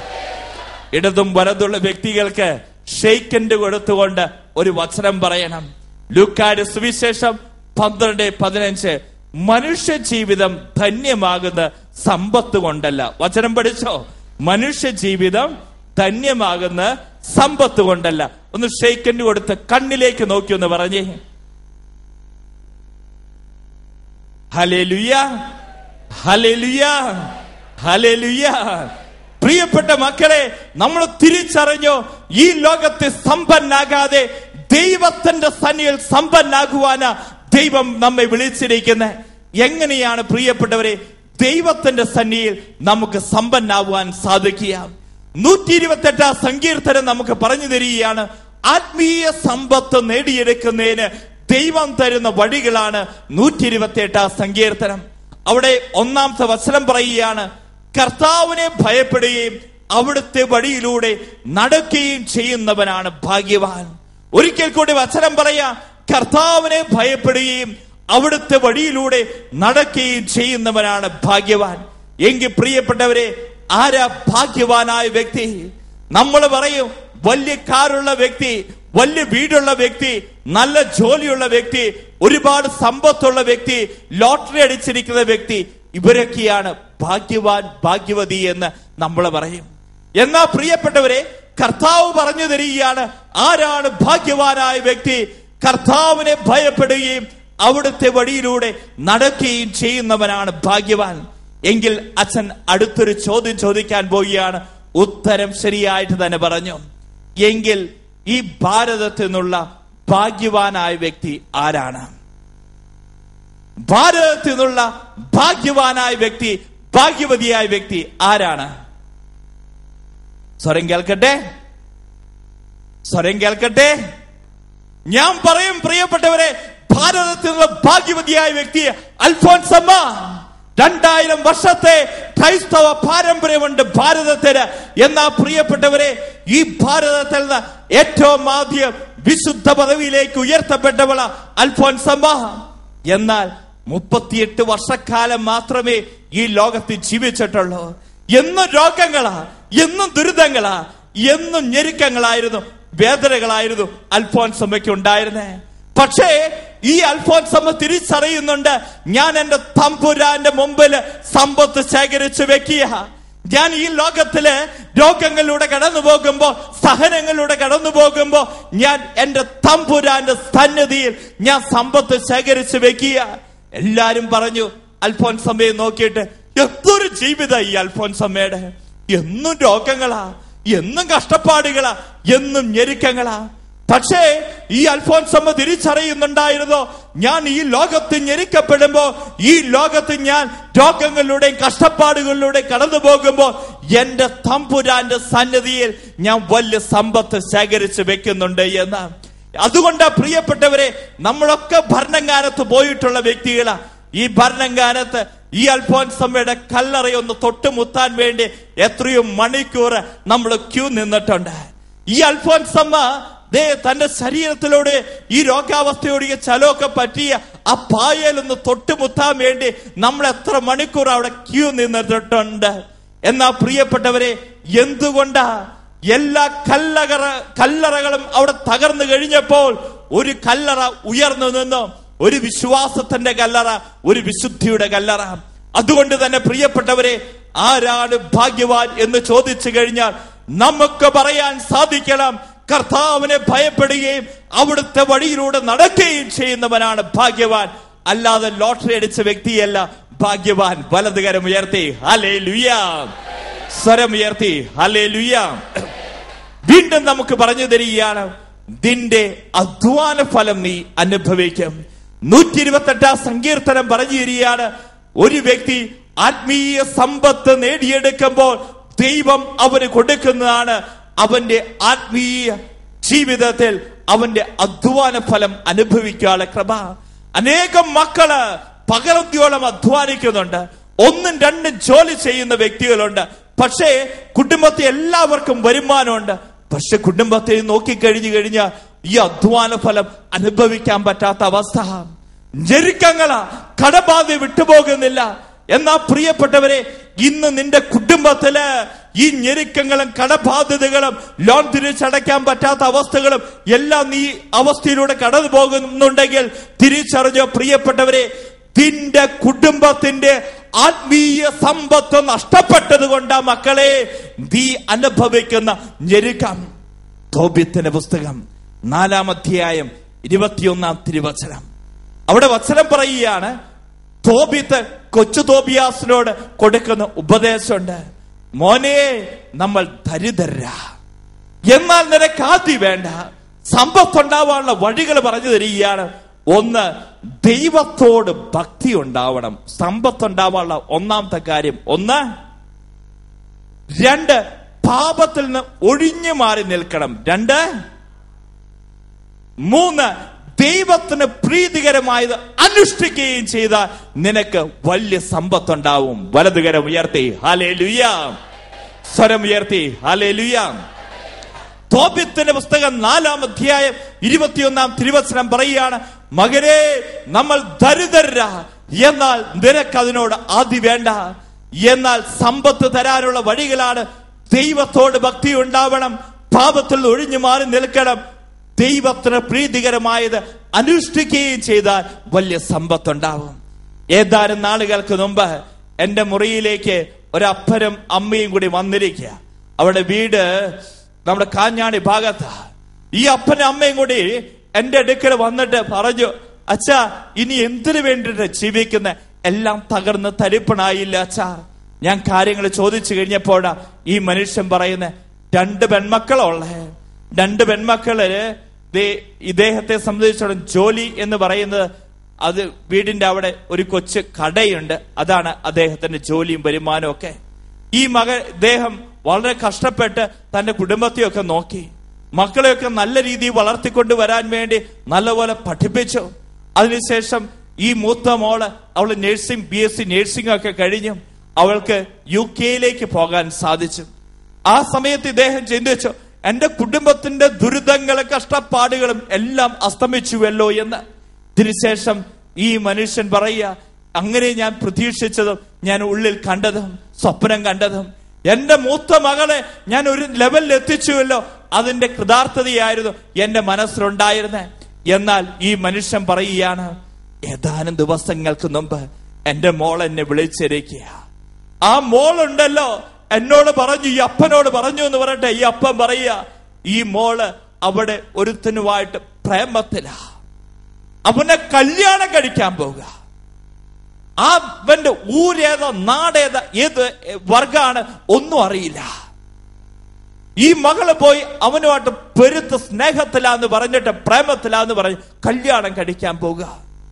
ഇടതും വലതുള്ള വ്യക്തികൾക്ക് ഷെയ്ക്കൻഡ് കൊടുത്തുകൊണ്ട് ഒരു വചനം പറയണം ലൂക്കാട് സുവിശേഷം പന്ത്രണ്ട് പതിനഞ്ച് മനുഷ്യ ജീവിതം ധന്യമാകുന്ന സമ്പത്ത് കൊണ്ടല്ല വചനം പഠിച്ചോ മനുഷ്യ ജീവിതം ധന്യമാകുന്ന സമ്പത്ത് കൊണ്ടല്ല ഒന്ന് ഷെയ്ക്കൻഡ് കൊടുത്ത് കണ്ണിലേക്ക് നോക്കി ഒന്ന് പറഞ്ഞേ ഹലേ ലുയ ഹലേ ലുയ ഹലേ ലുയ പ്രിയപ്പെട്ട മക്കളെ നമ്മൾ തിരിച്ചറിഞ്ഞു ഈ ലോകത്തെ സമ്പന്നാകാതെ ദൈവത്തിന്റെ സന്നിയിൽ സമ്പന്നാകുവാന് ദൈവം നമ്മെ വിളിച്ചിരിക്കുന്നത് എങ്ങനെയാണ് പ്രിയപ്പെട്ടവരെ ദൈവത്തിന്റെ സന്നിയിൽ നമുക്ക് സമ്പന്നാവാൻ സാധിക്കുക നൂറ്റി ഇരുപത്തെട്ടാം സങ്കീർത്തനം നമുക്ക് പറഞ്ഞു തരികയാണ് ആത്മീയ സമ്പത്ത് നേടിയെടുക്കുന്നതിന് ദൈവം തരുന്ന വഴികളാണ് നൂറ്റി ഇരുപത്തി എട്ടാം സങ്കീർത്തനം അവിടെ ഒന്നാമത്തെ വചനം പറയുകയാണ് കർത്താവിനെ ഭയപ്പെടുകയും അവിടുത്തെ വഴിയിലൂടെ നടക്കുകയും ചെയ്യുന്നവനാണ് ഭാഗ്യവാൻ ഒരിക്കൽ കൂടി വചനം പറയാ കർത്താവിനെ ഭയപ്പെടുകയും അവിടുത്തെ വഴിയിലൂടെ നടക്കുകയും ചെയ്യുന്നവനാണ് ഭാഗ്യവാൻ എങ്കിൽ പ്രിയപ്പെട്ടവരെ ആരാ ഭാഗ്യവാനായ വ്യക്തി നമ്മൾ പറയും വലിയ കാറുള്ള വ്യക്തി വലിയ വീടുള്ള വ്യക്തി നല്ല ജോലിയുള്ള വ്യക്തി ഒരുപാട് സമ്പത്തുള്ള വ്യക്തി ലോട്ടറി അടിച്ചിരിക്കുന്ന വ്യക്തി ഇവരൊക്കെയാണ് ഭാഗ്യവാൻ ഭാഗ്യവതി എന്ന് നമ്മൾ പറയും എന്നാ പ്രിയപ്പെട്ടവരെ കർത്താവ് പറഞ്ഞു തരികയാണ് ആരാണ് ഭാഗ്യവാനായ വ്യക്തി കർത്താവിനെ ഭയപ്പെടുകയും അവിടുത്തെ വഴിയിലൂടെ നടക്കുകയും ചെയ്യുന്നവനാണ് ഭാഗ്യവാൻ എങ്കിൽ അച്ഛൻ അടുത്തൊരു ചോദ്യം ചോദിക്കാൻ പോവുകയാണ് ഉത്തരം ശരിയായിട്ട് തന്നെ പറഞ്ഞു എങ്കിൽ ഈ ഭാരതത്തിൽ നിന്നുള്ള ഭാഗ്യവാനായ വ്യക്തി ആരാണ് ഭാരതത്തിൽ നിന്നുള്ള ഭാഗ്യവാനായ വ്യക്തി ഭാഗ്യവതിയായ വ്യക്തി ആരാണ് സ്വരം കേൾക്കട്ടെ സ്വരം കേൾക്കട്ടെ ഞാൻ പറയും പ്രിയപ്പെട്ടവരെ ഭാരതത്തിൽ നിന്നുള്ള ഭാഗ്യവതിയായ വ്യക്തി അൽഫോൻസമ്മ രണ്ടായിരം വർഷത്തെ ക്രൈസ്തവ പാരമ്പര്യമുണ്ട് ഭാരതത്തിന് എന്നാ പ്രിയപ്പെട്ടവരെ ഈ ഭാരതത്തിൽ നിന്ന് ഏറ്റവും ആദ്യം വിശുദ്ധ പദവിയിലേക്ക് ഉയർത്തപ്പെട്ടവള അൽഫോൻസമ്മ എന്നാൽ മുപ്പത്തിയെട്ട് വർഷക്കാലം മാത്രമേ ഈ ലോകത്ത് ജീവിച്ചിട്ടുള്ളൂ എന്നും രോഗങ്ങളാ എന്നും ദുരിതങ്ങളാ എന്നും ഞെരുക്കങ്ങളായിരുന്നു വേദനകളായിരുന്നു അൽഫോൻസമ്മയ്ക്ക് ഉണ്ടായിരുന്നേ പക്ഷേ ഈ അൽഫോൻസമ്മ തിരിച്ചറിയുന്നുണ്ട് ഞാൻ എന്റെ തമ്പുരാന്റെ മുമ്പിൽ സമ്പത്ത് ശേഖരിച്ചു വെക്കുക ഞാൻ ഈ ലോകത്തില് രോഗങ്ങളിലൂടെ കടന്നു പോകുമ്പോ സഹനങ്ങളിലൂടെ കടന്നു പോകുമ്പോ ഞാൻ എന്റെ തമ്പുരാന്റെ സന്നിധിയിൽ ഞാൻ സമ്പത്ത് ശേഖരിച്ചു വെക്കുക എല്ലാരും പറഞ്ഞു അൽഫോൻസമ്മയെ നോക്കിയിട്ട് എന്തൊരു ജീവിത ഈ അൽഫോൻസമ്മയുടെ എന്നും രോഗങ്ങളാ എന്നും കഷ്ടപ്പാടുകളാ എന്നും ഞെരുക്കങ്ങളാ പക്ഷേ ഈ അൽഫോൻസമ്മ തിരിച്ചറിയുന്നുണ്ടായിരുന്നോ ഞാൻ ഈ ലോകത്ത് ഞെരുക്കപ്പെടുമ്പോ ഈ ലോകത്ത് ഞാൻ രോഗങ്ങളിലൂടെയും കഷ്ടപ്പാടുകളിലൂടെ കടന്നു പോകുമ്പോ എന്റെ തമ്പുരാന്റെ സന്നിധിയിൽ ഞാൻ വലിയ സമ്പത്ത് ശേഖരിച്ച് വെക്കുന്നുണ്ട് എന്ന് അതുകൊണ്ടാ പ്രിയപ്പെട്ടവരെ നമ്മളൊക്കെ ഭരണങ്ങാനത്ത് പോയിട്ടുള്ള വ്യക്തികളാ ഈ ഭരണങ്ങാനത്ത് ഈ അൽഫോൻസമ്മയുടെ കല്ലറയൊന്ന് തൊട്ടുമുത്താൻ വേണ്ടി എത്രയോ മണിക്കൂർ നമ്മൾ ക്യൂ നിന്നിട്ടുണ്ട് ഈ അൽഫോൻസമ്മ ദേ തന്റെ ശരീരത്തിലൂടെ ഈ രോഗാവസ്ഥയോടെ ചലമൊക്കെ പറ്റിയ ആ പായലൊന്ന് തൊട്ടുമുത്താൻ വേണ്ടി നമ്മൾ എത്ര മണിക്കൂർ അവിടെ ക്യൂ നിന്നിട്ടുണ്ട് എന്നാ പ്രിയപ്പെട്ടവരെ എന്തുകൊണ്ടാ എല്ലാ കല്ലറ കല്ലറകളും അവിടെ തകർന്നു കഴിഞ്ഞപ്പോൾ ഒരു കല്ലറ ഉയർന്നു നിന്നു ഒരു വിശ്വാസത്തിന്റെ കല്ലറ ഒരു വിശുദ്ധിയുടെ കല്ലറ അതുകൊണ്ട് തന്നെ പ്രിയപ്പെട്ടവരെ ആരാണ് ഭാഗ്യവാൻ എന്ന് ചോദിച്ചു കഴിഞ്ഞാൽ നമുക്ക് പറയാൻ സാധിക്കണം കർത്താവിനെ ഭയപ്പെടുകയും അവിടുത്തെ വഴിയിലൂടെ നടക്കുകയും ചെയ്യുന്നവനാണ് ഭാഗ്യവാൻ അല്ലാതെ ലോട്ടറി അടിച്ച വ്യക്തിയല്ല ഭാഗ്യവാൻ വലതുകരം ഉയർത്തി ഹലേ ലുയാം സ്വരം ഉയർത്തി ഹലേ ലുയാം വീണ്ടും നമുക്ക് പറഞ്ഞു തരികയാണ് നിന്റെ അധ്വാന ഫലം നീ അനുഭവിക്കും നൂറ്റി ഇരുപത്തെട്ടാം സങ്കീർത്തനം പറഞ്ഞു തരികയാണ് ഒരു വ്യക്തി ആത്മീയ സമ്പത്ത് നേടിയെടുക്കുമ്പോൾ ദൈവം അവന് കൊടുക്കുന്നതാണ് അവന്റെ ആത്മീയ ജീവിതത്തിൽ അവന്റെ അധ്വാന ഫലം അനുഭവിക്കാനുള്ള കൃപ അനേകം മക്കള് പകർത്തിയോളം അധ്വാനിക്കുന്നുണ്ട് ഒന്നും രണ്ടും ജോലി ചെയ്യുന്ന വ്യക്തികളുണ്ട് പക്ഷേ കുടുംബത്തെ എല്ലാവർക്കും വരുമാനമുണ്ട് പക്ഷെ കുടുംബത്തെ നോക്കിക്കഴിഞ്ഞു കഴിഞ്ഞാൽ ഈ അധ്വാന ഫലം അനുഭവിക്കാൻ പറ്റാത്ത അവസ്ഥ ഞെരുക്കങ്ങളാ കടബാധ വിട്ടുപോകുന്നില്ല എന്നാ പ്രിയപ്പെട്ടവരെ ഇന്ന് നിന്റെ കുടുംബത്തില് ഈ ഞെരുക്കങ്ങളും കടബാധ്യതകളും ലോൺ തിരിച്ചടയ്ക്കാൻ പറ്റാത്ത അവസ്ഥകളും എല്ലാം നീ അവസ്ഥയിലൂടെ കടന്നു പോകുന്നുണ്ടെങ്കിൽ തിരിച്ചറിഞ്ഞോ പ്രിയപ്പെട്ടവരെ നിന്റെ കുടുംബത്തിന്റെ ആത്മീയ സമ്പത്ത് നഷ്ടപ്പെട്ടത് കൊണ്ടാ മക്കളെ നീ അനുഭവിക്കുന്ന ഞെരുക്കം തോബ്യത്തിന്റെ പുസ്തകം നാലാം അധ്യായം ഇരുപത്തിയൊന്നാം തിരുവചനം അവിടെ വചനം പറയുകയാണ് തോബിത്ത് കൊച്ചു തോബിയാസിനോട് കൊടുക്കുന്ന ഉപദേശമുണ്ട് മോനെ നമ്മൾ ദരിദ്രരാ എന്നാൽ നിനക്ക് ആദ്യം വേണ്ട സമ്പത്തുണ്ടാവാനുള്ള വഴികൾ പറഞ്ഞു തരികയാണ് ഒന്ന് ദൈവത്തോട് ഭക്തി ഉണ്ടാവണം സമ്പത്തുണ്ടാവാനുള്ള ഒന്നാമത്തെ കാര്യം ഒന്ന് രണ്ട് പാപത്തിൽ നിന്ന് ഒഴിഞ്ഞു മാറി നിൽക്കണം രണ്ട് മൂന്ന് ദൈവത്തിന് പ്രീതികരമായത് അനുഷ്ഠിക്കുകയും ചെയ്താൽ നിനക്ക് വലിയ സമ്പത്തുണ്ടാവും വലതുകരം ഉയർത്തി ഹാലേ ലുയാം സ്വരം ഉയർത്തി ഹാലേ ലുയാം തോപ്യത്തിന്റെ പുസ്തകം നാലാം അധ്യായം ഇരുപത്തിയൊന്നാം തിരുവചനം പറയുകയാണ് മകനെ നമ്മൾ ദരിദ്രര എന്നാൽ നിനക്കതിനോട് ആദ്യ വേണ്ട എന്നാൽ സമ്പത്ത് തരാനുള്ള വഴികളാണ് ദൈവത്തോട് ഭക്തി ഉണ്ടാവണം പാപത്തിൽ ഒഴിഞ്ഞു മാറി നിൽക്കണം ദൈവത്തിന് പ്രീതികരമായത് അനുഷ്ഠിക്കുകയും ചെയ്താൽ വലിയ സമ്പത്തുണ്ടാവും ഏതാനും നാളുകൾക്ക് മുമ്പ് എന്റെ മുറിയിലേക്ക് ഒരപ്പനും അമ്മയും കൂടി വന്നിരിക്കുക അവിടെ വീട് നമ്മുടെ കാഞ്ഞാണി ഭാഗത്താ ഈ അപ്പനും അമ്മയും കൂടി എന്റെ അടുക്കൽ വന്നിട്ട് പറഞ്ഞു അച്ഛാ ഇനി എന്തിനു വേണ്ടിട്ട് ജീവിക്കുന്ന എല്ലാം തകർന്ന് തരിപ്പണായില്ല അച്ഛാ ഞാൻ കാര്യങ്ങൾ ചോദിച്ചു കഴിഞ്ഞപ്പോഴാ ഈ മനുഷ്യൻ പറയുന്ന രണ്ട് പെൺമക്കളുള്ളേ രണ്ട് പെൺമക്കള് ദേ ഇദ്ദേഹത്തെ സംബന്ധിച്ചിടത്തോളം ജോലി എന്ന് പറയുന്നത് അത് വീടിന്റെ അവിടെ ഒരു കൊച്ചു കടയുണ്ട് അതാണ് അദ്ദേഹത്തിന്റെ ജോലിയും വരുമാനവും ഒക്കെ ഈ മകൻ ഇദ്ദേഹം വളരെ കഷ്ടപ്പെട്ട് തന്റെ കുടുംബത്തെയൊക്കെ നോക്കി മക്കളെയൊക്കെ നല്ല രീതിയിൽ വളർത്തിക്കൊണ്ട് വരാൻ വേണ്ടി നല്ലപോലെ പഠിപ്പിച്ചു അതിനുശേഷം ഈ മൂത്ത മോള് അവള് nursing B S C nursing ഒക്കെ കഴിഞ്ഞു അവൾക്ക് യു കെയിലേക്ക് പോകാൻ സാധിച്ചു ആ സമയത്ത് ഇദ്ദേഹം ചിന്തിച്ചു എന്റെ കുടുംബത്തിന്റെ ദുരിതങ്ങളും കഷ്ടപ്പാടുകളും എല്ലാം അസ്തമിച്ചുവല്ലോ എന്ന് ഇതിനുശേഷം ഈ മനുഷ്യൻ പറയുക അങ്ങനെ ഞാൻ പ്രതീക്ഷിച്ചതും ഞാൻ ഉള്ളിൽ കണ്ടതും സ്വപ്നം കണ്ടതും എന്റെ മൂത്ത മകളെ ഞാൻ ഒരു ലെവലിൽ എത്തിച്ചുവല്ലോ അതിന്റെ കൃതാർത്ഥതയായിരുന്നു എന്റെ മനസ്സിലുണ്ടായിരുന്നത് എന്നാൽ ഈ മനുഷ്യൻ പറയുകയാണ് ഏതാനും ദിവസങ്ങൾക്ക് മുമ്പ് എന്റെ മോൾ എന്നെ വിളിച്ചിരിക്കുക ആ മോളുണ്ടല്ലോ എന്നോട് പറഞ്ഞു ഈ അപ്പനോട് പറഞ്ഞു എന്ന് പറയട്ടെ ഈ അപ്പൻ പറയുക ഈ മോള് അവിടെ ഒരുത്തനുമായിട്ട് പ്രേമത്തിലാ അവനെ കല്യാണം കഴിക്കാൻ പോവുക ആ അവന്റെ ഊരേതാ നാടേതാ ഏത് വർഗാണ് ഒന്നും അറിയില്ല ഈ മകള് പോയി അവനുമായിട്ട് പെരുത്ത് സ്നേഹത്തിലാന്ന് പറഞ്ഞിട്ട് പ്രേമത്തിലാന്ന് പറഞ്ഞ് കല്യാണം കഴിക്കാൻ പോവുക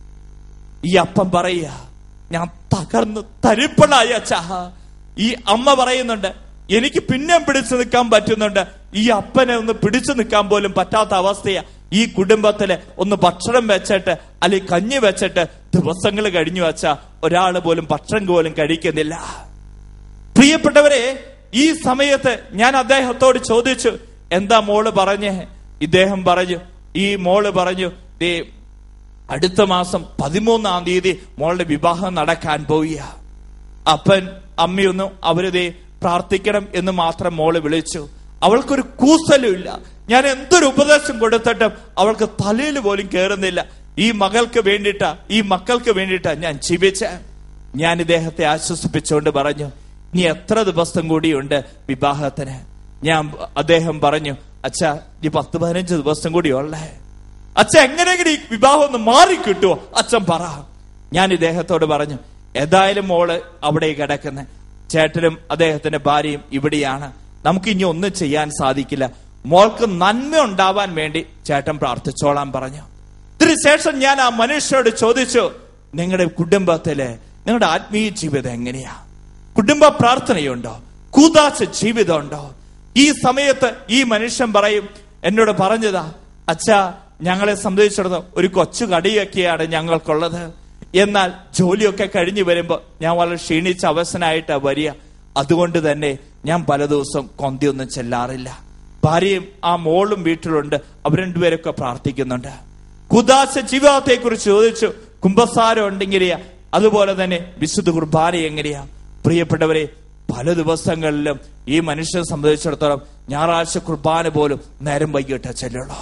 ഈ അപ്പം പറയുക ഞാൻ തകർന്ന് തരിപ്പണായി അച്ഛാ ഈ അമ്മ പറയുന്നുണ്ട് എനിക്ക് പിന്നെയും പിടിച്ചു നിൽക്കാൻ പറ്റുന്നുണ്ട് ഈ അപ്പനെ ഒന്ന് പിടിച്ചു നിൽക്കാൻ പോലും പറ്റാത്ത അവസ്ഥയാ ഈ കുടുംബത്തില് ഒന്ന് ഭക്ഷണം വെച്ചിട്ട് അല്ലെങ്കിൽ കഞ്ഞി വെച്ചിട്ട് ദിവസങ്ങൾ കഴിഞ്ഞു വച്ച ഒരാള് പോലും ഭക്ഷണം പോലും കഴിക്കുന്നില്ല പ്രിയപ്പെട്ടവരെ ഈ സമയത്ത് ഞാൻ അദ്ദേഹത്തോട് ചോദിച്ചു എന്താ മോള് പറഞ്ഞേ ഇദ്ദേഹം പറഞ്ഞു ഈ മോള് പറഞ്ഞു ദേ അടുത്ത മാസം പതിമൂന്നാം തീയതി മോളുടെ വിവാഹം നടക്കാൻ പോവുക അപ്പൻ അമ്മയൊന്നും അവരതേ പ്രാർത്ഥിക്കണം എന്ന് മാത്രം മോള് വിളിച്ചു അവൾക്കൊരു കൂസലും ഇല്ല ഞാൻ എന്തൊരു ഉപദേശം കൊടുത്തിട്ടും അവൾക്ക് തലയിൽ പോലും കയറുന്നില്ല ഈ മകൾക്ക് വേണ്ടിയിട്ടാ ഈ മക്കൾക്ക് വേണ്ടിയിട്ടാ ഞാൻ ജീവിച്ച ഞാൻ ഇദ്ദേഹത്തെ ആശ്വസിപ്പിച്ചുകൊണ്ട് പറഞ്ഞു ഇനി എത്ര ദിവസം കൂടിയുണ്ട് വിവാഹത്തിന് ഞാൻ അദ്ദേഹം പറഞ്ഞു അച്ഛാ ഈ പത്ത് പതിനഞ്ച് ദിവസം കൂടി ഉള്ളേ അച്ഛൻ എങ്ങനെയെങ്കിലും ഈ വിവാഹം ഒന്ന് മാറി കിട്ടുമോ അച്ഛൻ പറ ഞാൻ ഇദ്ദേഹത്തോട് പറഞ്ഞു ഏതായാലും മോള് അവിടെ കിടക്കുന്ന ചേട്ടനും അദ്ദേഹത്തിന്റെ ഭാര്യയും ഇവിടെയാണ് നമുക്ക് ഇനി ഒന്നും ചെയ്യാൻ സാധിക്കില്ല മോൾക്ക് നന്മ ഉണ്ടാവാൻ വേണ്ടി ചേട്ടൻ പ്രാർത്ഥിച്ചോളാൻ പറഞ്ഞു ഇതിനുശേഷം ഞാൻ ആ മനുഷ്യരോട് ചോദിച്ചു നിങ്ങളുടെ കുടുംബത്തിലെ നിങ്ങളുടെ ആത്മീയ ജീവിതം എങ്ങനെയാ കുടുംബ പ്രാർത്ഥനയുണ്ടോ കൂതാശ ജീവിതമുണ്ടോ ഈ സമയത്ത് ഈ മനുഷ്യൻ പറയും എന്നോട് പറഞ്ഞതാ അച്ഛാ ഞങ്ങളെ സംബന്ധിച്ചിടത്തോളം ഒരു കൊച്ചു കടിയൊക്കെയാണ് ഞങ്ങൾക്കുള്ളത് എന്നാൽ ജോലിയൊക്കെ കഴിഞ്ഞു വരുമ്പോ ഞാൻ വളരെ ക്ഷീണിച്ച അവസനായിട്ടാ വരിക അതുകൊണ്ട് തന്നെ ഞാൻ പല ദിവസവും കൊന്തിയൊന്നും ചെല്ലാറില്ല ഭാര്യയും ആ മോളും വീട്ടിലുണ്ട് അവർ രണ്ടുപേരൊക്കെ പ്രാർത്ഥിക്കുന്നുണ്ട് കുദാശ ജീവിതത്തെ കുറിച്ച് ചോദിച്ചു കുംഭസാരം ഉണ്ടെങ്കിലെയാ അതുപോലെ തന്നെ വിശുദ്ധ കുർബാന എങ്ങനെയാ പ്രിയപ്പെട്ടവരെ പല ദിവസങ്ങളിലും ഈ മനുഷ്യനെ സംബന്ധിച്ചിടത്തോളം ഞായറാഴ്ച കുർബാന പോലും നേരം വൈകിട്ട് ചെല്ലുള്ളൂ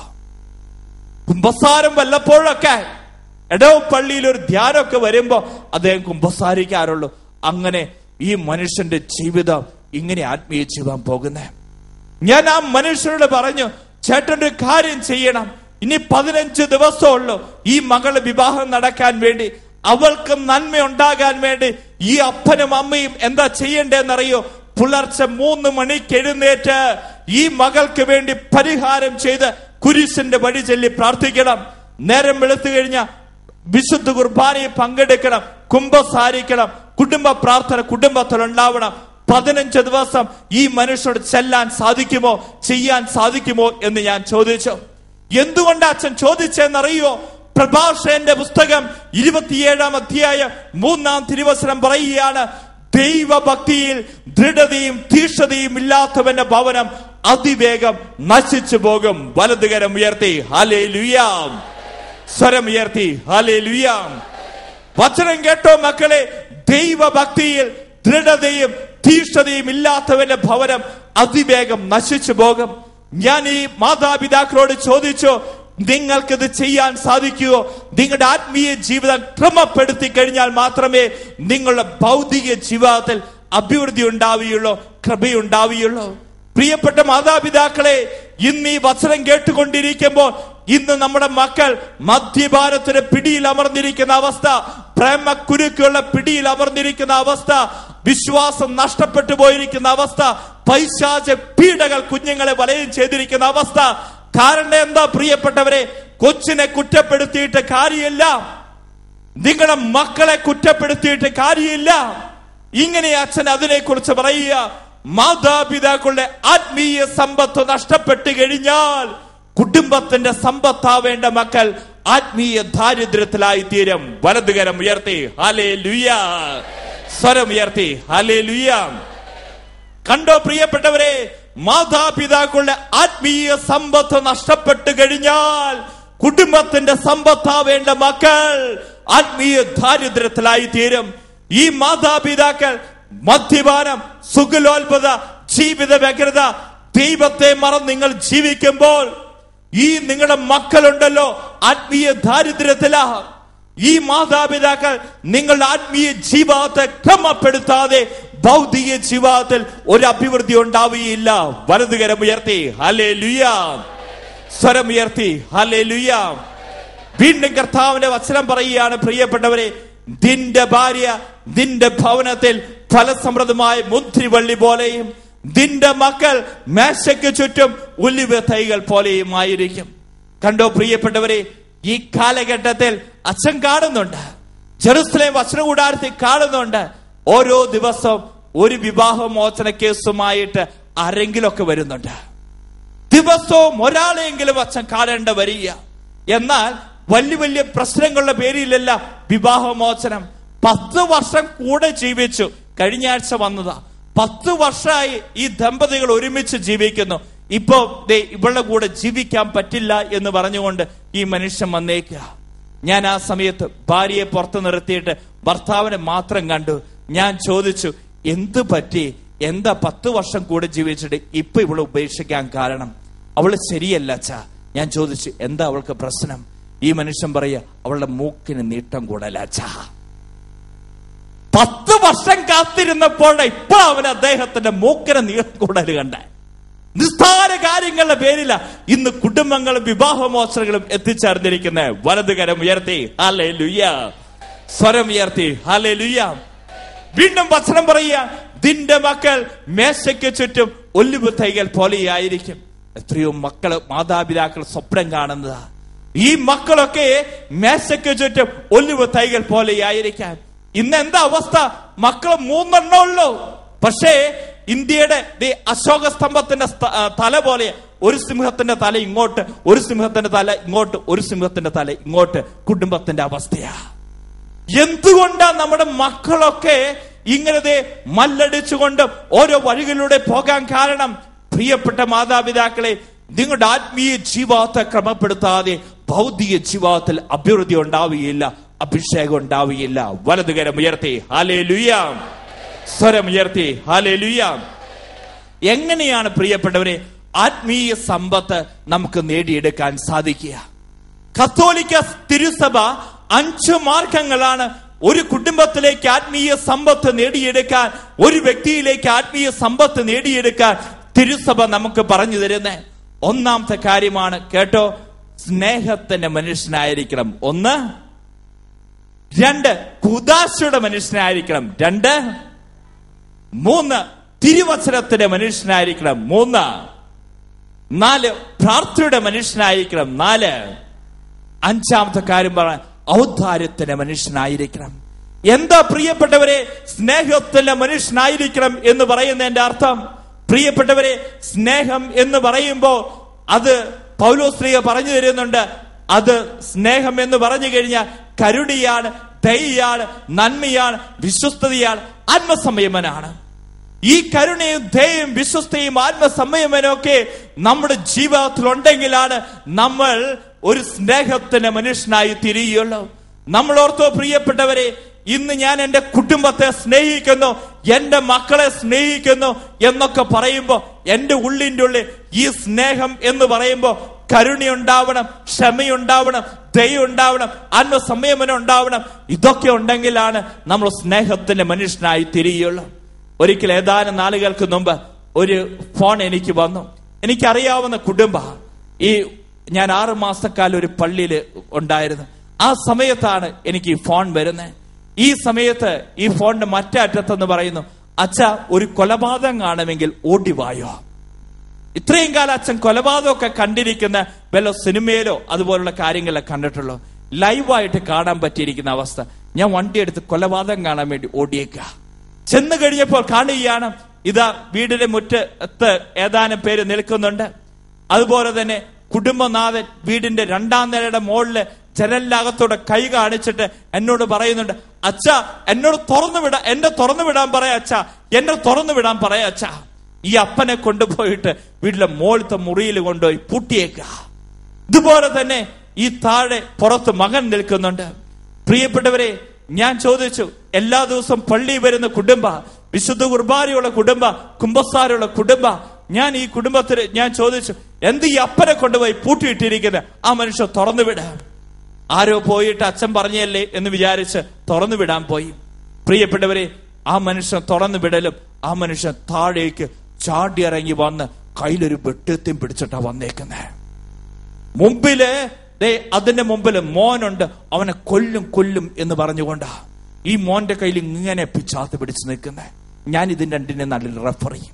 കുംഭസാരം വല്ലപ്പോഴൊക്കെ എടവ് പള്ളിയിൽ ഒരു ധ്യാനമൊക്കെ വരുമ്പോ അദ്ദേഹം കുംഭസാരിക്കാറുള്ളൂ അങ്ങനെ ഈ മനുഷ്യന്റെ ജീവിതം ഇങ്ങനെ ആത്മീയ ജീവിതം പോകുന്നേ ഞാൻ ആ മനുഷ്യരോട് പറഞ്ഞു ചേട്ടൻ ഒരു കാര്യം ചെയ്യണം ഇനി പതിനഞ്ച് ദിവസമുള്ളൂ ഈ മകള് വിവാഹം നടക്കാൻ വേണ്ടി അവൾക്ക് നന്മ ഉണ്ടാകാൻ വേണ്ടി ഈ അപ്പനും അമ്മയും എന്താ ചെയ്യണ്ടേന്നറിയോ പുലർച്ചെ മൂന്ന് മണിക്ക് എഴുന്നേറ്റ് ഈ മകൾക്ക് വേണ്ടി പരിഹാരം ചെയ്ത് കുരിശിന്റെ വഴി ചൊല്ലി പ്രാർത്ഥിക്കണം നേരം വെളുത്തു കഴിഞ്ഞ വിശുദ്ധ കുർബാനയിൽ പങ്കെടുക്കണം കുംഭസാരിക്കണം കുടുംബ പ്രാർത്ഥന കുടുംബത്തിൽ ഉണ്ടാവണം പതിനഞ്ച് ദിവസം ഈ മനുഷ്യനോട് ചെല്ലാൻ സാധിക്കുമോ ചെയ്യാൻ സാധിക്കുമോ എന്ന് ഞാൻ ചോദിച്ചു എന്തുകൊണ്ട് അച്ഛൻ ചോദിച്ചെന്നറിയോ പ്രഭാഷകന്റെ പുസ്തകം ഇരുപത്തിയേഴാം അധ്യായം മൂന്നാം തിരുവസനം പറയുകയാണ് ദൈവഭക്തിയിൽ ദൃഢതയും തീക്ഷതയും ഇല്ലാത്തവന്റെ ഭവനം അതിവേഗം നശിച്ചു പോകും വലതുകരം ഉയർത്തി ഹലേ ലുയാം സ്വരം ഉയർത്തി ഹലേ ലുയാം വചനം കേട്ടോ മക്കളെ ദൈവഭക്തിയിൽ ദൃഢതയും തീഷ്ണതയും ഇല്ലാത്തവന്റെ ഭവനം അതിവേഗം നശിച്ചു പോകും ഞാൻ ഈ മാതാപിതാക്കളോട് ചോദിച്ചു നിങ്ങൾക്കിത് ചെയ്യാൻ സാധിക്കുമോ നിങ്ങളുടെ ആത്മീയ ജീവിതം ക്രമപ്പെടുത്തി കഴിഞ്ഞാൽ മാത്രമേ നിങ്ങളുടെ ഭൗതിക ജീവിതത്തിൽ അഭിവൃദ്ധി ഉണ്ടാവുകയുള്ളൂ കൃപയുണ്ടാവുകയുള്ളൂ പ്രിയപ്പെട്ട മാതാപിതാക്കളെ ഇന്ന് ഈ വചനം കേട്ടുകൊണ്ടിരിക്കുമ്പോൾ ഇന്ന് നമ്മുടെ മക്കൾ മദ്യപാനത്തിന് പിടിയിൽ അമർന്നിരിക്കുന്ന അവസ്ഥ പ്രേമക്കുരുക്കുള്ള പിടിയിൽ അമർന്നിരിക്കുന്ന അവസ്ഥ വിശ്വാസം നഷ്ടപ്പെട്ടു പോയിരിക്കുന്ന അവസ്ഥ പൈശാച പീഡകൾ കുഞ്ഞുങ്ങളെ വലയം ചെയ്തിരിക്കുന്ന അവസ്ഥ കാരണം എന്താ പ്രിയപ്പെട്ടവരെ കൊച്ചിനെ കുറ്റപ്പെടുത്തിയിട്ട് കാര്യമില്ല നിങ്ങളുടെ മക്കളെ കുറ്റപ്പെടുത്തിയിട്ട് കാര്യമില്ല ഇങ്ങനെ അച്ഛൻ അതിനെക്കുറിച്ച് പറയുക മാതാപിതാക്കളുടെ ആത്മീയ സമ്പത്ത് നഷ്ടപ്പെട്ടു കഴിഞ്ഞാൽ കുടുംബത്തിന്റെ സമ്പത്താവേണ്ട മക്കൾ ആത്മീയ ദാരിദ്ര്യത്തിലായി തീരും വലതുകരം ഉയർത്തി ഹലേ ലുയ സ്വരം ഉയർത്തി ഹലേ ലുയ കണ്ടോ പ്രിയപ്പെട്ടവരെ മാതാപിതാക്കളുടെ ആത്മീയ സമ്പത്ത് നഷ്ടപ്പെട്ടു കഴിഞ്ഞാൽ കുടുംബത്തിന്റെ സമ്പത്താവേണ്ട മക്കൾ ആത്മീയ ദാരിദ്ര്യത്തിലായി തീരും ഈ മാതാപിതാക്കൾ മദ്യപാനം സുഖലോൽപത ജീവിത വ്യഗ്രത ദൈവത്തെ മറന്ന് നിങ്ങൾ ജീവിക്കുമ്പോൾ ഈ നിങ്ങളുടെ മക്കളുണ്ടല്ലോ ആത്മീയ ദാരിദ്ര്യത്തിലാ ഈ മാതാപിതാക്കൾ നിങ്ങളുടെ ആത്മീയ ജീവിതത്തെ ക്രമപ്പെടുത്താതെ ഭൗതിക ജീവിതത്തിൽ ഒരു അഭിവൃദ്ധി ഉണ്ടാവുകയില്ല വലതുകരം ഉയർത്തി ഹലേ ലുയാം സ്വരം ഉയർത്തി ഹലേ ലുയാം വീണ്ടും കർത്താവിന്റെ വചനം പറയുകയാണ് പ്രിയപ്പെട്ടവരെ നിന്റെ ഭാര്യ നിന്റെ ഭവനത്തിൽ ഫലസമൃദ്ധമായ മുന്തിരിവള്ളി പോലെയും നിന്റെ മക്കൾ മേശയ്ക്ക് ചുറ്റും ഉലിവ് തൈകൾ പോലെയും ആയിരിക്കും കണ്ടോ പ്രിയപ്പെട്ടവരെ ഈ കാലഘട്ടത്തിൽ അച്ഛൻ കാണുന്നുണ്ട് ജെറുസലേം വസ്ത്രകൂടാരത്തിൽ കാണുന്നുണ്ട് ഓരോ ദിവസവും ഒരു വിവാഹമോചന കേസുമായിട്ട് ആരെങ്കിലൊക്കെ വരുന്നുണ്ട് ദിവസവും ഒരാളെങ്കിലും അച്ഛൻ കാണേണ്ട വരിക എന്നാൽ വലിയ വലിയ പ്രശ്നങ്ങളുടെ പേരിലല്ല വിവാഹമോചനം പത്ത് വർഷം കൂടെ ജീവിച്ചു കഴിഞ്ഞ ആഴ്ച വന്നതാ പത്ത് വർഷമായി ഈ ദമ്പതികൾ ഒരുമിച്ച് ജീവിക്കുന്നു ഇപ്പോ ദേ ഇവളുടെ കൂടെ ജീവിക്കാൻ പറ്റില്ല എന്ന് പറഞ്ഞുകൊണ്ട് ഈ മനുഷ്യൻ വന്നേക്കുക ഞാൻ ആ സമയത്ത് ഭാര്യയെ പുറത്തു നിർത്തിയിട്ട് ഭർത്താവിനെ മാത്രം കണ്ടു ഞാൻ ചോദിച്ചു എന്ത് പറ്റി എന്താ പത്ത് വർഷം കൂടെ ജീവിച്ചിട്ട് ഇപ്പൊ ഇവളെ ഉപേക്ഷിക്കാൻ കാരണം അവള് ശരിയല്ല അച്ഛാ ഞാൻ ചോദിച്ചു എന്താ അവൾക്ക് പ്രശ്നം ഈ മനുഷ്യൻ പറയുക അവളുടെ മൂക്കിന് നീട്ടം കൂടല അച്ഛാ പത്ത് വർഷം കാത്തിരുന്നപ്പോൾ ഇപ്പൊ അവൻ അദ്ദേഹത്തിന്റെ മൂക്കിന് നീളം കൂടൽ കണ്ട നിസ്താര കാര്യങ്ങളുടെ പേരില ഇന്ന് കുടുംബങ്ങളും വിവാഹമോചനങ്ങളും എത്തിച്ചേർന്നിരിക്കുന്ന വലതുകരം ഉയർത്തി ഹലേ ലുയ്യ സ്വരം ഉയർത്തി ഹലേ ലുയ്യ വീണ്ടും വചനം പറയുക നിന്റെ മക്കൾ മേശയ്ക്ക് ചുറ്റും ഒല്ലുവ് തൈകൾ പോലെയായിരിക്കും എത്രയോ മക്കള് മാതാപിതാക്കൾ സ്വപ്നം കാണുന്നതാ ഈ മക്കളൊക്കെ മേശയ്ക്ക് ചുറ്റും ഒല്ലുവ് തൈകൾ പോലെയായിരിക്കാം ഇന്ന് എന്താ അവസ്ഥ മക്കൾ മൂന്നെണ്ണേ ഉള്ളൂ പക്ഷേ ഇന്ത്യയുടെ ദേ അശോക സ്തംഭത്തിന്റെ സ്ത- ആ, തല പോലെ ഒരു സിംഹത്തിന്റെ തല ഇങ്ങോട്ട് ഒരു സിംഹത്തിന്റെ തല ഇങ്ങോട്ട് ഒരു സിംഹത്തിന്റെ തല ഇങ്ങോട്ട് കുടുംബത്തിന്റെ അവസ്ഥയാ എന്തുകൊണ്ടാ നമ്മുടെ മക്കളൊക്കെ ഇങ്ങനത്തെ മല്ലടിച്ചുകൊണ്ട് ഓരോ വഴികളിലൂടെ പോകാൻ കാരണം പ്രിയപ്പെട്ട മാതാപിതാക്കളെ നിങ്ങളുടെ ആത്മീയ ജീവിതത്തെ ക്രമപ്പെടുത്താതെ ഭൗതിക ജീവിതത്തിൽ അഭിവൃദ്ധി ഉണ്ടാവുകയില്ല അഭിഷേകം ഉണ്ടാവുകയില്ല വലതുകരം ഉയർത്തി ഹാലേ ലുയാം സ്വരം ഉയർത്തി ഹാലേ ലുയാം എങ്ങനെയാണ് പ്രിയപ്പെട്ടവരെ ആത്മീയ സമ്പത്ത് നമുക്ക് നേടിയെടുക്കാൻ സാധിക്കുക കത്തോലിക്ക തിരുസഭ അഞ്ച് മാർഗങ്ങളാണ് ഒരു കുടുംബത്തിലേക്ക് ആത്മീയ സമ്പത്ത് നേടിയെടുക്കാൻ ഒരു വ്യക്തിയിലേക്ക് ആത്മീയ സമ്പത്ത് നേടിയെടുക്കാൻ തിരുസഭ നമുക്ക് പറഞ്ഞു തരുന്നത് ഒന്നാമത്തെ കാര്യമാണ് കേട്ടോ സ്നേഹത്തിന്റെ മനുഷ്യനായിരിക്കണം ഒന്ന് രണ്ട് കുദാശയുടെ മനുഷ്യനായിരിക്കണം രണ്ട് മൂന്ന് തിരുവചനത്തിന്റെ മനുഷ്യനായിരിക്കണം മൂന്ന് നാല് പ്രാർത്ഥനയുടെ മനുഷ്യനായിരിക്കണം നാല് അഞ്ചാമത്തെ കാര്യം പറയാൻ ഔദാര്യത്തിന്റെ മനുഷ്യനായിരിക്കണം എന്താ പ്രിയപ്പെട്ടവരെ സ്നേഹത്തിന്റെ മനുഷ്യനായിരിക്കണം എന്ന് പറയുന്നതിന്റെ അർത്ഥം പ്രിയപ്പെട്ടവരെ സ്നേഹം എന്ന് പറയുമ്പോ അത് പൗലോസ്ത്രീക പറഞ്ഞു തരുന്നുണ്ട് അത് സ്നേഹം എന്ന് പറഞ്ഞു കഴിഞ്ഞാൽ കരുണിയാണ് ദയാണ് നന്മയാണ് വിശ്വസ്തതയാണ് ആത്മസംയമനാണ് ഈ കരുണയും ദയയും വിശ്വസ്തയും ആത്മസംയമനവും ഒക്കെ നമ്മുടെ ജീവിതത്തിൽ ഉണ്ടെങ്കിലാണ് നമ്മൾ ഒരു സ്നേഹത്തിന്റെ മനുഷ്യനായി തിരിയുള്ളൂ നമ്മൾ ഓർത്തോ പ്രിയപ്പെട്ടവരെ ഇന്ന് ഞാൻ എന്റെ കുടുംബത്തെ സ്നേഹിക്കുന്നു എന്റെ മക്കളെ സ്നേഹിക്കുന്നു എന്നൊക്കെ പറയുമ്പോ എന്റെ ഉള്ളിന്റെ ഉള്ളിൽ ഈ സ്നേഹം എന്ന് പറയുമ്പോ കരുണയുണ്ടാവണം ക്ഷമയുണ്ടാവണം ദയുണ്ടാവണം ആത്മസംയമനം ഉണ്ടാവണം ഇതൊക്കെ ഉണ്ടെങ്കിലാണ് നമ്മൾ സ്നേഹത്തിന്റെ മനുഷ്യനായി തിരിയുള്ളൂ ഒരിക്കൽ ഏതാനും നാളുകൾക്ക് മുമ്പ് ഒരു ഫോൺ എനിക്ക് വന്നു എനിക്കറിയാവുന്ന കുടുംബ ഈ ഞാൻ ആറ് മാസക്കാലം ഒരു പള്ളിയിൽ ഉണ്ടായിരുന്നു ആ സമയത്താണ് എനിക്ക് ഈ ഫോൺ വരുന്നത് ഈ സമയത്ത് ഈ ഫോണിന്റെ മറ്റേ അറ്റത്തെന്ന് പറയുന്നു അച്ഛ ഒരു കൊലപാതകം കാണുമെങ്കിൽ ഓടിവായോ ഇത്രയും കാലം അച്ഛൻ കൊലപാതകമൊക്കെ കണ്ടിരിക്കുന്ന വല്ല സിനിമയിലോ അതുപോലുള്ള കാര്യങ്ങളെ കണ്ടിട്ടുള്ളൂ ലൈവായിട്ട് കാണാൻ പറ്റിയിരിക്കുന്ന അവസ്ഥ ഞാൻ വണ്ടി എടുത്ത് കൊലപാതകം കാണാൻ വേണ്ടി ഓടിയേക്കുക ചെന്ന് കഴിഞ്ഞപ്പോൾ കാണുകയാണ് ഇതാ വീടിന്റെ മുറ്റത്ത് ഏതാനും പേര് നിൽക്കുന്നുണ്ട് അതുപോലെ തന്നെ കുടുംബനാഥൻ വീടിന്റെ രണ്ടാം നിലയുടെ മുകളില് ജനലിനകത്തൂടെ കൈ കാണിച്ചിട്ട് എന്നോട് പറയുന്നുണ്ട് അച്ഛ എന്നോട് തുറന്നു വിടാ എന്നെ തുറന്നു വിടാൻ പറയാ അച്ഛ എന്നെ തുറന്നു വിടാൻ പറയാ അച്ഛ ഈ അപ്പനെ കൊണ്ടുപോയിട്ട് വീട്ടിലെ മോളത്തെ മുറിയിൽ കൊണ്ടുപോയി പൂട്ടിയേക്കുക ഇതുപോലെ തന്നെ ഈ താഴെ പുറത്ത് മകൻ നിൽക്കുന്നുണ്ട് പ്രിയപ്പെട്ടവരെ ഞാൻ ചോദിച്ചു എല്ലാ ദിവസവും പള്ളി വരുന്ന കുടുംബ വിശുദ്ധ കുർബാനയുള്ള കുടുംബ കുംഭസാരമുള്ള കുടുംബ ഞാൻ ഈ കുടുംബത്തിന് ഞാൻ ചോദിച്ചു എന്ത് ഈ അപ്പനെ കൊണ്ടുപോയി പൂട്ടിയിട്ടിരിക്കുന്നത് ആ മനുഷ്യൻ തുറന്നു വിടാം ആരോ പോയിട്ട് അച്ഛൻ പറഞ്ഞല്ലേ എന്ന് വിചാരിച്ച് തുറന്നു വിടാൻ പോയി പ്രിയപ്പെട്ടവരെ ആ മനുഷ്യൻ തുറന്നു വിടലും ആ മനുഷ്യൻ താഴേക്ക് ചാടി ഇറങ്ങി വന്ന് കയ്യിലൊരു വെട്ടത്യം പിടിച്ചിട്ടാ വന്നേക്കുന്നേ മുമ്പില് ദേ അതിന്റെ മുമ്പില് മോനുണ്ട് അവനെ കൊല്ലും കൊല്ലും എന്ന് പറഞ്ഞുകൊണ്ടാ ഈ മോന്റെ കയ്യിൽ ഇങ്ങനെ പിച്ചാത്ത് പിടിച്ച് നിൽക്കുന്നേ ഞാൻ ഇതിന്റെ രണ്ടിനെ നടുവിൽ റെഫർ ചെയ്യും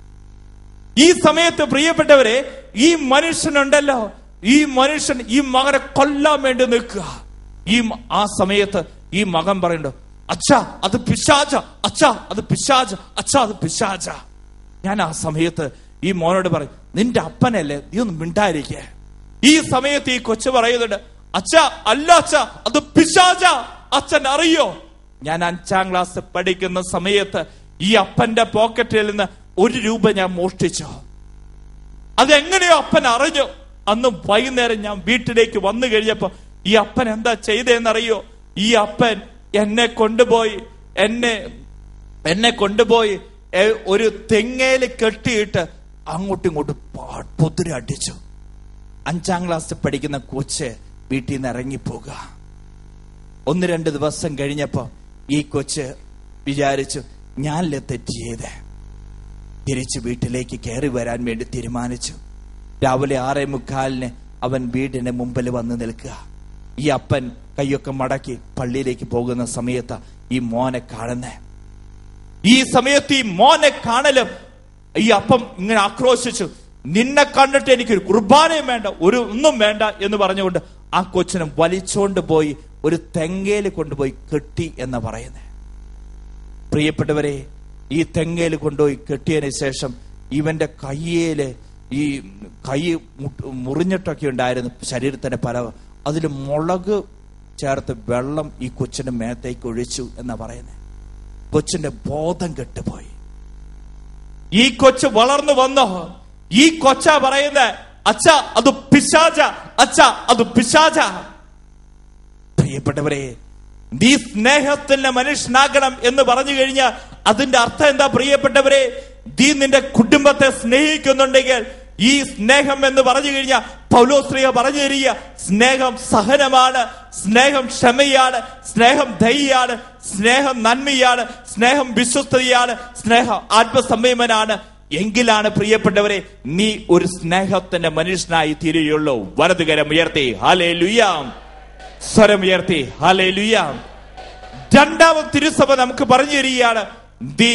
ഈ സമയത്ത് പ്രിയപ്പെട്ടവരെ ഈ മനുഷ്യനുണ്ടല്ലോ ഈ മനുഷ്യൻ ഈ മകനെ കൊല്ലാൻ വേണ്ടി നിൽക്കുക ഈ മ- ആ സമയത്ത് ഈ മകൻ പറയുന്നുണ്ട് അച്ഛാ അത് പിശാച അച്ഛാ അത് പിശാച അച്ഛാ അത് പിശാച ഞാൻ ആ സമയത്ത് ഈ മോനോട് പറയും നിന്റെ അപ്പനല്ലേ നീ ഒന്ന് മിണ്ടായിരിക്കേ ഈ സമയത്ത് ഈ കൊച്ചു പറയുന്നുണ്ട് അച്ഛ അല്ല അച്ഛ അത് പിശാച അച്ഛൻ അറിയോ ഞാൻ അഞ്ചാം ക്ലാസ് പഠിക്കുന്ന സമയത്ത് ഈ അപ്പന്റെ പോക്കറ്റിൽ നിന്ന് ഒരു രൂപ ഞാൻ മോഷ്ടിച്ചു അതെങ്ങനെയോ അപ്പൻ അറിഞ്ഞു അന്ന് വൈകുന്നേരം ഞാൻ വീട്ടിലേക്ക് വന്നു കഴിഞ്ഞപ്പോ ഈ അപ്പൻ എന്താ ചെയ്തതെന്നറിയോ ഈ അപ്പൻ എന്നെ കൊണ്ടുപോയി എന്നെ എന്നെ കൊണ്ടുപോയി എ, ഒരു തെങ്ങേല് കെട്ടിയിട്ട് അങ്ങോട്ടും ഇങ്ങോട്ടും പാ- പൊതിര അടിച്ചു അഞ്ചാം ക്ലാസ് പഠിക്കുന്ന കൊച്ച് വീട്ടിൽ നിന്ന് ഇറങ്ങിപ്പോകുക ഒന്ന് രണ്ട് ദിവസം കഴിഞ്ഞപ്പോ ഈ കൊച്ച് വിചാരിച്ചു ഞാനല്ലേ തെറ്റ് ചെയ്തേ തിരിച്ച് വീട്ടിലേക്ക് കയറി വരാൻ വേണ്ടി തീരുമാനിച്ചു രാവിലെ ആറേ മുക്കാലിന് അവൻ വീടിന്റെ മുമ്പിൽ വന്ന് നിൽക്കുക ഈ അപ്പൻ കൈയൊക്കെ മടക്കി പള്ളിയിലേക്ക് പോകുന്ന സമയത്ത് ഈ മോനെ കാണുന്നേ ഈ സമയത്ത് ഈ മോനെ കാണലും ഈ അപ്പം ഇങ്ങനെ ആക്രോശിച്ചു നിന്നെ കണ്ടിട്ട് എനിക്കൊരു കുർബാനയും വേണ്ട ഒരു ഒന്നും വേണ്ട എന്ന് പറഞ്ഞുകൊണ്ട് ആ കൊച്ചിനെ വലിച്ചോണ്ട് പോയി ഒരു തെങ്ങേല് കൊണ്ടുപോയി കെട്ടി എന്ന് പറയുന്നത് പ്രിയപ്പെട്ടവരെ ഈ തെങ്ങയിൽ കൊണ്ടുപോയി കെട്ടിയതിന് ശേഷം ഇവന്റെ കയ്യേല് ഈ കൈ മുട്ട് മുറിഞ്ഞിട്ടൊക്കെ ഉണ്ടായിരുന്നു ശരീരത്തിന്റെ പല അതിൽ മുളക് ചേർത്ത് വെള്ളം ഈ കൊച്ചിന്റെ മേത്തേക്ക് ഒഴിച്ചു എന്നാ പറയുന്നത് കൊച്ചിന്റെ ബോധം കെട്ടുപോയി ഈ കൊച്ച് വളർന്നു വന്നോ ഈ കൊച്ച പറയുന്നത് അച്ഛ അത് പിശാച അച്ഛ അത് പിശാച പ്രിയപ്പെട്ടവരെ നീ സ്നേഹത്തിന്റെ മനുഷ്യനാകണം എന്ന് പറഞ്ഞു കഴിഞ്ഞാൽ അതിന്റെ അർത്ഥം എന്താ പ്രിയപ്പെട്ടവരെ നീ നിന്റെ കുടുംബത്തെ സ്നേഹിക്കുന്നുണ്ടെങ്കിൽ ഈ സ്നേഹം എന്ന് പറഞ്ഞു കഴിഞ്ഞാൽ പൗലോസ്ത്രീയ പറഞ്ഞു തരിക സ്നേഹം സഹനമാണ് സ്നേഹം ക്ഷമയാണ് സ്നേഹം ദയാണ് സ്നേഹം നന്മയാണ് സ്നേഹം വിശ്വസ്തയാണ് സ്നേഹം ആത്മസംയമനാണ് എങ്കിലാണ് പ്രിയപ്പെട്ടവരെ നീ ഒരു സ്നേഹത്തിന്റെ മനുഷ്യനായി തീരുകയുള്ളൂ വലതുകരം ഉയർത്തി ഹാലേ ലുയാം സ്വരം ഉയർത്തി ഹാലേ ലുയാം രണ്ടാമത് തിരുസഭ നമുക്ക് പറഞ്ഞു തരികയാണ് നീ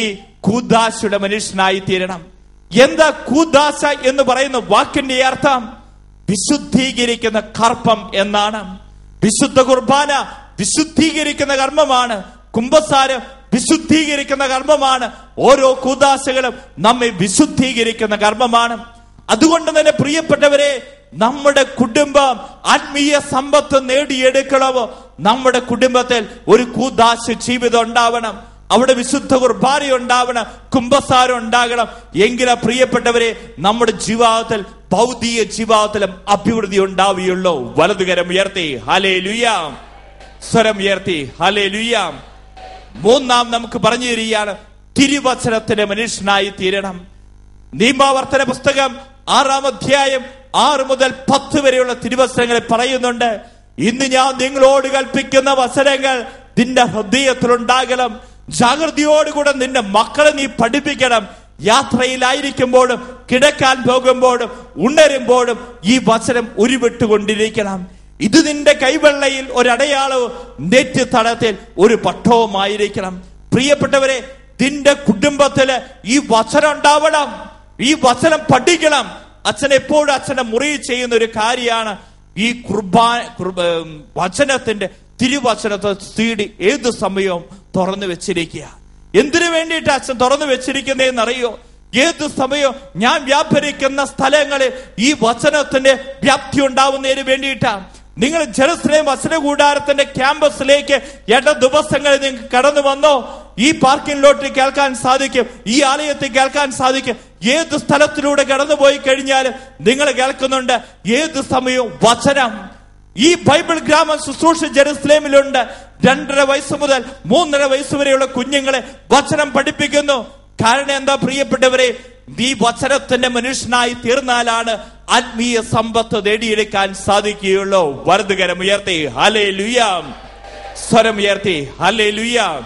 കൂദാശയുടെ മനുഷ്യനായി തീരണം എന്താ കൂദാശ എന്ന് പറയുന്ന വാക്കിന്റെ അർത്ഥം വിശുദ്ധീകരിക്കുന്ന കർപ്പം എന്നാണ് വിശുദ്ധ കുർബാന വിശുദ്ധീകരിക്കുന്ന കർമ്മമാണ് കുംഭസാരം വിശുദ്ധീകരിക്കുന്ന കർമ്മമാണ് ഓരോ കൂദാശകളും നമ്മെ വിശുദ്ധീകരിക്കുന്ന കർമ്മമാണ് അതുകൊണ്ട് തന്നെ പ്രിയപ്പെട്ടവരെ നമ്മുടെ കുടുംബം ആത്മീയ സമ്പത്ത് നേടിയെടുക്കണമോ നമ്മുടെ കുടുംബത്തിൽ ഒരു കൂദാശ ജീവിതം ഉണ്ടാവണം അവിടെ വിശുദ്ധ കുർബാന ഉണ്ടാവണം കുംഭസാരം ഉണ്ടാകണം എങ്കിലാ പ്രിയപ്പെട്ടവരെ നമ്മുടെ ജീവിതത്തിൽ ഭൗതിക ജീവിതത്തിലും അഭിവൃദ്ധി ഉണ്ടാവുകയുള്ളൂ വലതുകരം ഉയർത്തി ഹലേ ലുയാം സ്വരം ഉയർത്തി ഹലേ ലുയാം മൂന്നാം നമുക്ക് പറഞ്ഞു തരികയാണ് തിരുവചനത്തിന്റെ മനുഷ്യനായി തീരണം നിയമാവർത്തന പുസ്തകം ആറാം അധ്യായം ആറ് മുതൽ പത്ത് വരെയുള്ള തിരുവസനങ്ങളിൽ പറയുന്നുണ്ട് ഇന്ന് ഞാൻ നിങ്ങളോട് കൽപ്പിക്കുന്ന വസനങ്ങൾ നിന്റെ ഹൃദയത്തിലുണ്ടാകണം ജാഗ്രതയോടുകൂടെ നിന്റെ മക്കളെ നീ പഠിപ്പിക്കണം യാത്രയിലായിരിക്കുമ്പോഴും കിടക്കാൻ പോകുമ്പോഴും ഉണരുമ്പോഴും ഈ വചനം ഉരുവിട്ടുകൊണ്ടിരിക്കണം ഇത് നിന്റെ കൈവെള്ളയിൽ ഒരടയാളവും നെറ്റ് തടത്തിൽ ഒരു പട്ടവുമായിരിക്കണം പ്രിയപ്പെട്ടവരെ നിന്റെ കുടുംബത്തില് ഈ വചനം ഉണ്ടാവണം ഈ വചനം പഠിക്കണം അച്ഛൻ എപ്പോഴും അച്ഛനെ മുറി ചെയ്യുന്ന ഒരു കാര്യമാണ് ഈ കുർബാന കുർബ- ഉം, വചനത്തിന്റെ തിരുവചനത്തെ സീഡി ഏത് സമയവും തുറന്നു വെച്ചിരിക്കുക എന്തിനു വേണ്ടിയിട്ട് അച്ഛൻ തുറന്നു വെച്ചിരിക്കുന്നതെന്ന് അറിയോ ഏത് സമയവും ഞാൻ വ്യാപരിക്കുന്ന സ്ഥലങ്ങളിൽ ഈ വചനത്തിന്റെ വ്യാപ്തി ഉണ്ടാവുന്നതിന് വേണ്ടിയിട്ടാണ് നിങ്ങൾ ജെറുസലേം വചന കൂടാരത്തിന്റെ ക്യാമ്പസിലേക്ക് ഇട ദിവസങ്ങളിൽ നിങ്ങൾക്ക് കടന്നു വന്നോ ഈ പാർക്കിംഗ് ലോട്ടിൽ കേൾക്കാൻ സാധിക്കും ഈ ആലയത്തിൽ കേൾക്കാൻ സാധിക്കും ഏത് സ്ഥലത്തിലൂടെ കടന്നുപോയി കഴിഞ്ഞാലും നിങ്ങൾ കേൾക്കുന്നുണ്ട് ഏത് സമയവും വചനം ഈ ബൈബിൾ ഗ്രാമം ശുശ്രൂഷ ജെറുസലേമിലുണ്ട് രണ്ടര വയസ്സ് മുതൽ മൂന്നര വയസ്സ് വരെയുള്ള കുഞ്ഞുങ്ങളെ വചനം പഠിപ്പിക്കുന്നു കാരണം എന്താ പ്രിയപ്പെട്ടവരെ ഈ വചനത്തിന്റെ മനുഷ്യനായി തീർന്നാലാണ് ആത്മീയ സമ്പത്ത് നേടിയെടുക്കാൻ സാധിക്കുകയുള്ളൂ വലതുകരം ഉയർത്തി ഹലേ ലുയാം സ്വരം ഉയർത്തി ഹലേ ലുയാം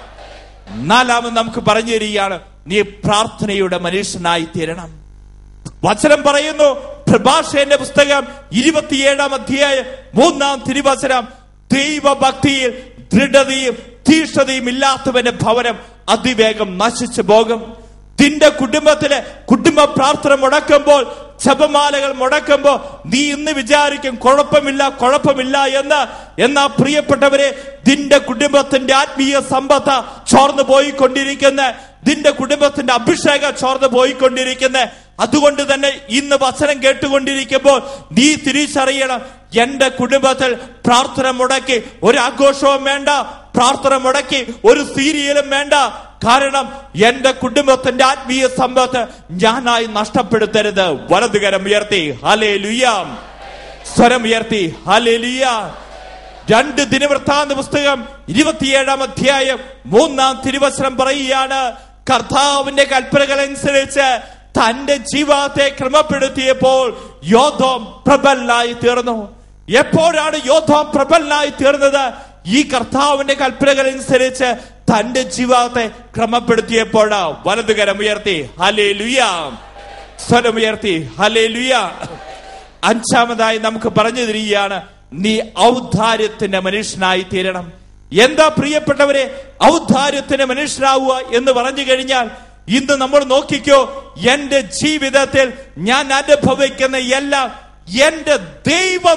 നാലാമത് നമുക്ക് പറഞ്ഞു തരികയാണ് നീ പ്രാർത്ഥനയുടെ മനുഷ്യനായി തീരണം വചനം പറയുന്നു പ്രഭാഷന്റെ പുസ്തകം ഇരുപത്തിയേഴാം അധ്യായം മൂന്നാം തിരുവചനം ദൈവഭക്തിയിൽ ദൃഢതയും തീഷ്ണതയും ഇല്ലാത്തവന്റെ ഭവനം അതിവേഗം നശിച്ചു പോകും നിന്റെ കുടുംബത്തിലെ കുടുംബ പ്രാർത്ഥന മുടക്കുമ്പോൾ ജപമാലകൾ മുടക്കുമ്പോൾ നീ ഇന്ന് വിചാരിക്കും കുഴപ്പമില്ല കുഴപ്പമില്ല എന്ന് എന്നാ പ്രിയപ്പെട്ടവരെ നിന്റെ കുടുംബത്തിന്റെ ആത്മീയ സമ്പത്ത് ചോർന്നു പോയിക്കൊണ്ടിരിക്കുന്ന നിന്റെ കുടുംബത്തിന്റെ അഭിഷേകം ചോർന്നു പോയിക്കൊണ്ടിരിക്കുന്ന അതുകൊണ്ട് തന്നെ ഇന്ന് വചനം കേട്ടുകൊണ്ടിരിക്കുമ്പോൾ നീ തിരിച്ചറിയണം എന്റെ കുടുംബത്തിൽ പ്രാർത്ഥന മുടക്കി ഒരു ആഘോഷവും വേണ്ട പ്രാർത്ഥന മുടക്കി ഒരു സീരിയലും വേണ്ട കാരണം എന്റെ കുടുംബത്തിന്റെ ആത്മീയ സമ്പത്ത് ഞാനായി നഷ്ടപ്പെടുത്തരുത് വലതുകരം ഉയർത്തി ഹലേ ലുയാം സ്വരം ഉയർത്തി ഹലേ ലുയാ രണ്ട് ദിനവൃത്താന്ത പുസ്തകം ഇരുപത്തിയേഴാം അധ്യായം മൂന്നാം തിരുവസനം പറയുകയാണ് കർത്താവിന്റെ കൽപ്പനകൾ അനുസരിച്ച് തന്റെ ജീവിതത്തെ ക്രമപ്പെടുത്തിയപ്പോൾ യോധോം പ്രബലനായി തീർന്നു എപ്പോഴാണ് യോധോം പ്രബലനായി തീർന്നത് ഈ കർത്താവിന്റെ കൽപ്പനകൾ അനുസരിച്ച് തന്റെ ജീവിതത്തെ ക്രമപ്പെടുത്തിയപ്പോഴാ വലതുകരം ഉയർത്തി ഹലേ ലുയാം സ്വരമുയർത്തി ഹലേ ലുയാ അഞ്ചാമതായി നമുക്ക് പറഞ്ഞു തരികയാണ് നീ ഔദാര്യത്തിന്റെ മനുഷ്യനായി തീരണം എന്താ പ്രിയപ്പെട്ടവരെ ഔദാര്യത്തിന്റെ മനുഷ്യനാവുക എന്ന് പറഞ്ഞു കഴിഞ്ഞാൽ ഇന്ന് നമ്മൾ നോക്കിക്കോ എന്റെ ജീവിതത്തിൽ ഞാൻ അനുഭവിക്കുന്ന എല്ലാം എന്റെ ദൈവം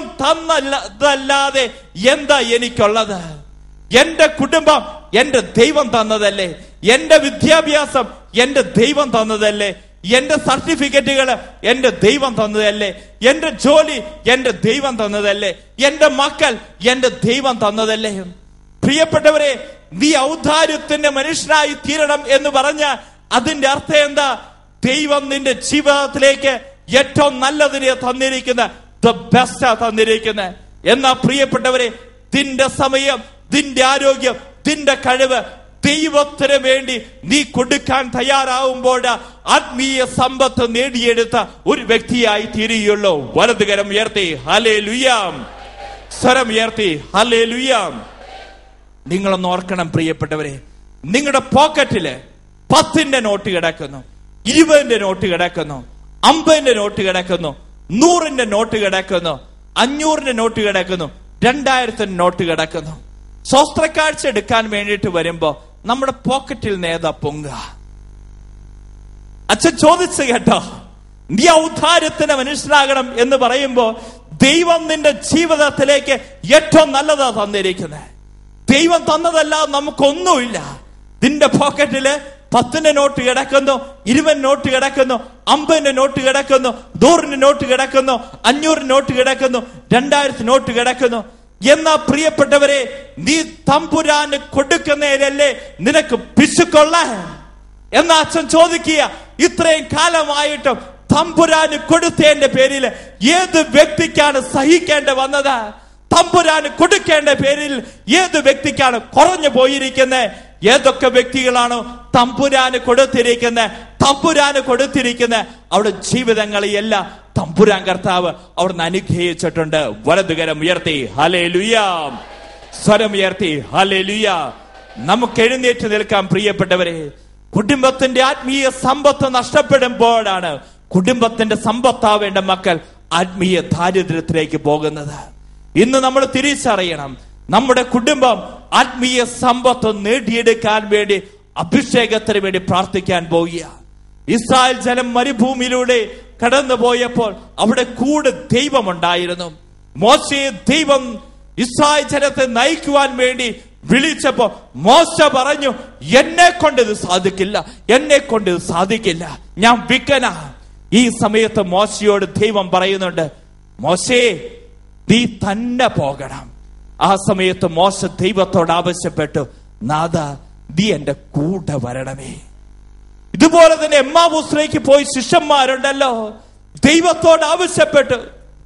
തന്നല്ലാതെ എന്താ എനിക്കുള്ളത് എന്റെ കുടുംബം എന്റെ ദൈവം തന്നതല്ലേ എന്റെ വിദ്യാഭ്യാസം എന്റെ ദൈവം തന്നതല്ലേ എന്റെ സർട്ടിഫിക്കറ്റുകൾ എന്റെ ദൈവം തന്നതല്ലേ എന്റെ ജോലി എന്റെ ദൈവം തന്നതല്ലേ എന്റെ മക്കൾ എന്റെ ദൈവം തന്നതല്ലേ പ്രിയപ്പെട്ടവരെ നീ ഔദാര്യത്തിന്റെ മനുഷ്യനായി തീരണം എന്ന് പറഞ്ഞ അതിന്റെ അർത്ഥം എന്താ ദൈവം നിന്റെ ജീവിതത്തിലേക്ക് ഏറ്റവും നല്ലതിനെ തന്നിരിക്കുന്ന ദ ബെസ്റ്റാ തന്നിരിക്കുന്നത് എന്നാ പ്രിയപ്പെട്ടവരെ നിന്റെ സമയം നിന്റെ ആരോഗ്യം നിന്റെ കഴിവ് ദൈവത്തിന് വേണ്ടി നീ കൊടുക്കാൻ തയ്യാറാവുമ്പോൾ ആത്മീയ സമ്പത്ത് നേടിയെടുത്ത ഒരു വ്യക്തിയായി തീരുകയുള്ളൂ വലതുകരം ഉയർത്തി ഹലേ ലുയാം സ്വരം ഉയർത്തി ഹലേ ലുയാം നിങ്ങളൊന്ന് ഓർക്കണം പ്രിയപ്പെട്ടവരെ നിങ്ങളുടെ പോക്കറ്റില് പത്തിന്റെ നോട്ട് കിടക്കുന്നു ഇരുപതിന്റെ നോട്ട് കിടക്കുന്നു അമ്പതിന്റെ നോട്ട് കിടക്കുന്നു നൂറിന്റെ നോട്ട് കിടക്കുന്നു അഞ്ഞൂറിന്റെ നോട്ട് കിടക്കുന്നു രണ്ടായിരത്തിന്റെ നോട്ട് കിടക്കുന്നു ശോസ്ത്രക്കാഴ്ച എടുക്കാൻ വേണ്ടിയിട്ട് വരുമ്പോ നമ്മുടെ പോക്കറ്റിൽ നേതാ പൊങ്ക അച്ഛൻ ചോദിച്ചു കേട്ടോ നീ ഔദാര്യത്തിന് മനുഷ്യനാകണം എന്ന് പറയുമ്പോ ദൈവം നിന്റെ ജീവിതത്തിലേക്ക് ഏറ്റവും നല്ലതാ തന്നിരിക്കുന്നത് ദൈവം തന്നതല്ല നമുക്കൊന്നുമില്ല നിന്റെ പോക്കറ്റില് പത്തിന്റെ നോട്ട് കിടക്കുന്നു ഇരുപത് നോട്ട് കിടക്കുന്നു അമ്പതിന്റെ നോട്ട് കിടക്കുന്നു നൂറിന്റെ നോട്ട് കിടക്കുന്നു അഞ്ഞൂറിന് നോട്ട് കിടക്കുന്നു രണ്ടായിരത്തി നോട്ട് കിടക്കുന്നു എന്നാ പ്രിയപ്പെട്ടവരെ നീ തമ്പുരാന് കൊടുക്കുന്നതിലല്ലേ നിനക്ക് പിശുക്കൊള്ള എന്നാ അച്ഛൻ ചോദിക്കുക ഇത്രയും കാലമായിട്ടും തമ്പുരാന് കൊടുത്തതിന്റെ പേരിൽ ഏത് വ്യക്തിക്കാണ് സഹിക്കേണ്ടി വന്നത് തമ്പുരാന് കൊടുക്കേണ്ട പേരിൽ ഏത് വ്യക്തിക്കാണ് കുറഞ്ഞു പോയിരിക്കുന്നത് ഏതൊക്കെ വ്യക്തികളാണോ തമ്പുരാന് കൊടുത്തിരിക്കുന്നത് തമ്പുരാന് കൊടുത്തിരിക്കുന്ന അവിടെ ജീവിതങ്ങളെയെല്ലാം തമ്പുരാൻ കർത്താവ് അവിടുന്ന് അനുഗ്രഹിച്ചിട്ടുണ്ട് വലതുകരം ഉയർത്തി ഹലേ ലുയാം സ്വരം ഉയർത്തി ഹലേ ലുയ നമുക്ക് എഴുന്നേറ്റ് നിൽക്കാം പ്രിയപ്പെട്ടവരെ കുടുംബത്തിന്റെ ആത്മീയ സമ്പത്ത് നഷ്ടപ്പെടുമ്പോഴാണ് കുടുംബത്തിന്റെ സമ്പത്താവേണ്ട മക്കൾ ആത്മീയ ദാരിദ്ര്യത്തിലേക്ക് പോകുന്നത് ഇന്ന് നമ്മൾ തിരിച്ചറിയണം നമ്മുടെ കുടുംബം ആത്മീയ സമ്പത്ത് നേടിയെടുക്കാൻ വേണ്ടി അഭിഷേകത്തിന് വേണ്ടി പ്രാർത്ഥിക്കാൻ പോവുക ഇസ്രായേൽ ജനം മരുഭൂമിയിലൂടെ കടന്നു പോയപ്പോൾ അവിടെ കൂടെ ദൈവമുണ്ടായിരുന്നു മോശയെ ദൈവം ഇസ്രായേൽ ജനത്തെ നയിക്കുവാൻ വേണ്ടി വിളിച്ചപ്പോ മോശ പറഞ്ഞു എന്നെ കൊണ്ട് ഇത് സാധിക്കില്ല എന്നെ കൊണ്ട് ഇത് സാധിക്കില്ല ഞാൻ വിക്കന ഈ സമയത്ത് മോശയോട് ദൈവം പറയുന്നുണ്ട് മോശേ നീ തന്നെ പോകണം ആ സമയത്ത് മോശ ദൈവത്തോട് ആവശ്യപ്പെട്ടു നാഥ നീ എന്റെ കൂടെ വരണമേ ഇതുപോലെ തന്നെ എമ്മാവൂസിലേക്ക് പോയി ശിഷ്യന്മാരുണ്ടല്ലോ ദൈവത്തോട് ആവശ്യപ്പെട്ടു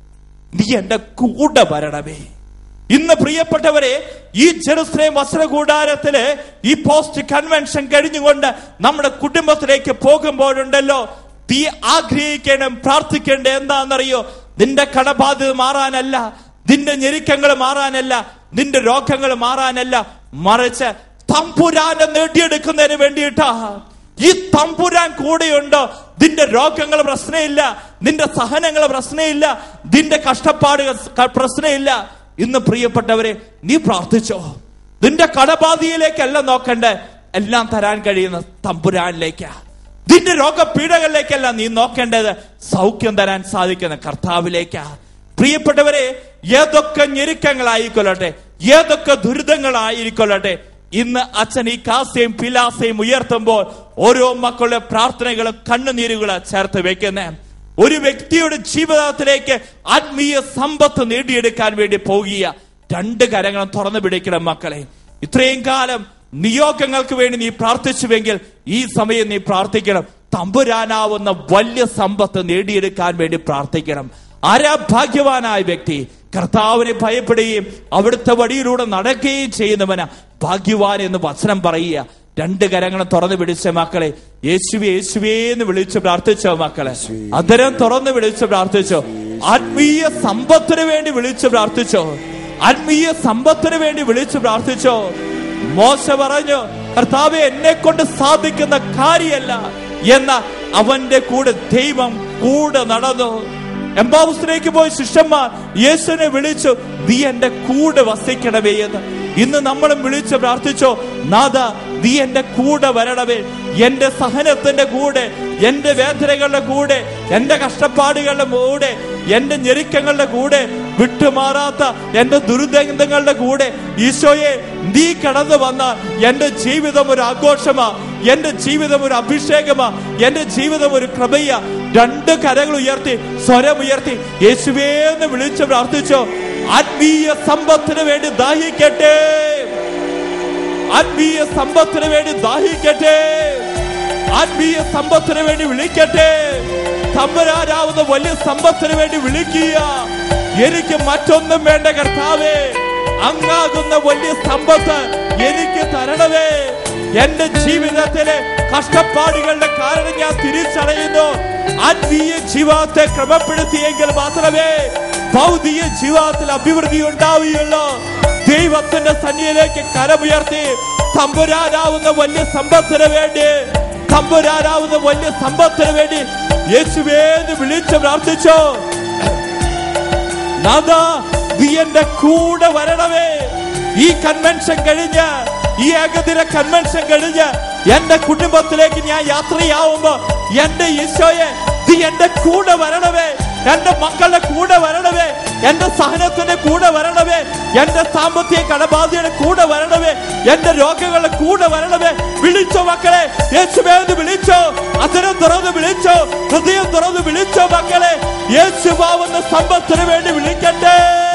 നീ എന്റെ കൂടെ വരണമേ ഇന്ന് പ്രിയപ്പെട്ടവരെ ഈ ജെറുസലേം വസ്ത്രകൂടാരത്തില് ഈ പോസ്റ്റ് കൺവെൻഷൻ കഴിഞ്ഞുകൊണ്ട് നമ്മുടെ കുടുംബത്തിലേക്ക് പോകുമ്പോഴുണ്ടല്ലോ തീ ആഗ്രഹിക്കണം പ്രാർത്ഥിക്കേണ്ട എന്താണെന്നറിയോ നിന്റെ കടബാധ്യത മാറാനല്ല നിന്റെ ഞെരുക്കങ്ങൾ മാറാനല്ല നിന്റെ രോഗങ്ങൾ മാറാനല്ല മറിച്ച് തമ്പുരാനെ നേടിയെടുക്കുന്നതിന് വേണ്ടിയിട്ടാ ഈ തമ്പുരാൻ കൂടെയുണ്ടോ നിന്റെ രോഗങ്ങൾ പ്രശ്നമില്ല നിന്റെ സഹനങ്ങൾ പ്രശ്നമില്ല നിന്റെ കഷ്ടപ്പാടുകൾ ക- പ്രശ്നമില്ല ഇന്ന് പ്രിയപ്പെട്ടവരെ നീ പ്രാർത്ഥിച്ചോ നിന്റെ കടബാധിയിലേക്കല്ല നോക്കണ്ടേ എല്ലാം തരാൻ കഴിയുന്ന തമ്പുരാനിലേക്കാ നിന്റെ രോഗപീഠകളിലേക്കല്ല നീ നോക്കേണ്ടത് സൗഖ്യം തരാൻ സാധിക്കുന്ന കർത്താവിലേക്കാ പ്രിയപ്പെട്ടവരെ ഏതൊക്കെ ഞെരുക്കങ്ങളായിക്കൊള്ളട്ടെ ഏതൊക്കെ ദുരിതങ്ങളായിരിക്കൊള്ളട്ടെ ഇന്ന് അച്ഛൻ ഈ കാസയും പിലാസയും ഉയർത്തുമ്പോൾ ഓരോ മക്കളുടെ പ്രാർത്ഥനകളും കണ്ണുനീരുകളും ചേർത്ത് വെക്കുന്നേ ഒരു വ്യക്തിയുടെ ജീവിതത്തിലേക്ക് ആത്മീയ സമ്പത്ത് നേടിയെടുക്കാൻ വേണ്ടി പോകുക രണ്ട് കരങ്ങളും തുറന്നു പിടിക്കണം മക്കളെ ഇത്രയും കാലം നിയോഗങ്ങൾക്ക് വേണ്ടി നീ പ്രാർത്ഥിച്ചുവെങ്കിൽ ഈ സമയം നീ പ്രാർത്ഥിക്കണം തമ്പുരാനാവുന്ന വലിയ സമ്പത്ത് നേടിയെടുക്കാൻ വേണ്ടി പ്രാർത്ഥിക്കണം ആരാ ഭാഗ്യവാനായ വ്യക്തി കർത്താവിനെ ഭയപ്പെടുകയും അവിടുത്തെ വഴിയിലൂടെ നടക്കുകയും ചെയ്യുന്നവന ഭാഗ്യവാൻ എന്ന് വചനം പറയുക രണ്ട് കരങ്ങളും തുറന്നു പിടിച്ച മക്കളെ യേശുവേ യേശുവേ എന്ന് വിളിച്ച് പ്രാർത്ഥിച്ചോ മക്കളെ അതരം തുറന്നു വിളിച്ച് പ്രാർത്ഥിച്ചോ ആത്മീയ സമ്പത്തിന് വേണ്ടി വിളിച്ച് പ്രാർത്ഥിച്ചോ ആത്മീയ സമ്പത്തിന് വേണ്ടി വിളിച്ച് പ്രാർത്ഥിച്ചോ മോശ പറഞ്ഞു കർത്താവെ എന്നെ കൊണ്ട് സാധിക്കുന്ന കാര്യമല്ല എന്ന അവന്റെ കൂടെ ദൈവം കൂടെ നടന്നു എംബാവുസിലേക്ക് പോയ ശിഷ്യന്മാർ യേശുവിനെ വിളിച്ചു നീ എന്റെ കൂടെ വസിക്കണമേ എന്ന് ഇന്ന് നമ്മളും വിളിച്ച് പ്രാർത്ഥിച്ചോ നാഥ നീ എന്റെ കൂടെ വരണമേ എന്റെ സഹനത്തിന്റെ കൂടെ എന്റെ വേദനകളുടെ കൂടെ എന്റെ കഷ്ടപ്പാടുകളുടെ കൂടെ എന്റെ ഞെരുക്കങ്ങളുടെ കൂടെ വിട്ടുമാറാത്ത എന്റെ ദുരിതങ്ങളുടെ കൂടെ ഈശോയെ നീ കടന്നു വന്ന എന്റെ ജീവിതം ഒരു ആഘോഷമാ എന്റെ ജീവിതം ഒരു അഭിഷേകമാ എന്റെ ജീവിതം ഒരു കൃപയ രണ്ട് കരകൾ ഉയർത്തി സ്വരം ഉയർത്തി യേശുവേ എന്ന് വിളിച്ച് പ്രാർത്ഥിച്ചോ ആത്മീയ സമ്പത്തിന് വേണ്ടി ദാഹിക്കട്ടെ ആത്മീയ സമ്പത്തിന് വേണ്ടി ദാഹിക്കട്ടെ ആത്മീയ സമ്പത്തിന് വേണ്ടി വിളിക്കട്ടെ തമ്പരാരാവുന്ന വലിയ സമ്പത്തിന് വേണ്ടി വിളിക്കുക എനിക്ക് മറ്റൊന്നും വേണ്ട കർത്താവേ അങ്ങാകുന്ന വലിയ സമ്പത്ത് എനിക്ക് തരണമേ എന്റെ ജീവിതത്തിലെ കഷ്ടപ്പാടുകളുടെ കാരണം ഞാൻ തിരിച്ചറിയുന്നു ആത്മീയ ജീവിതത്തെ ക്രമപ്പെടുത്തിയെങ്കിൽ മാത്രമേ ഭൗതിക ജീവിതത്തിൽ അഭിവൃദ്ധി ഉണ്ടാവുകയുള്ളൂ ദൈവത്തിന്റെ സന്നിധിയിലേക്ക് കരമുയർത്തി തമ്പുരാനാവുന്ന വലിയ സമ്പത്തിന് വേണ്ടി തമ്പുരാനാവുന്ന വലിയ സമ്പത്തിന് വേണ്ടി യേശുവേന്ന് വിളിച്ച് പ്രാർത്ഥിച്ചോ നാഥ നീ എന്റെ കൂടെ വരണമേ ഈ കൺവെൻഷൻ കഴിഞ്ഞ് ഈ ഏകദിന കൺവെൻഷൻ കഴിഞ്ഞ് എന്റെ കുടുംബത്തിലേക്ക് ഞാൻ യാത്രയാവുമ്പോ എന്റെ ഈശോയെ നീ എന്റെ കൂടെ വരണമേ എന്റെ മക്കളുടെ കൂടെ വരണമേ എന്റെ സഹനത്തിന്റെ കൂടെ വരണമേ എന്റെ സാമ്പത്തിക കടബാധയുടെ കൂടെ വരണമേ എന്റെ രോഗങ്ങളുടെ കൂടെ വരണമേ വിളിച്ചോ മക്കളെ യേശുവേ എന്ന് വിളിച്ചോ അതിനെ തുറന്ന് വിളിച്ചോ ഹൃദയം തുറന്ന് വിളിച്ചോ മക്കളെ യേശുവാവുന്ന സമ്പത്തിന് വേണ്ടി വിളിക്കട്ടെ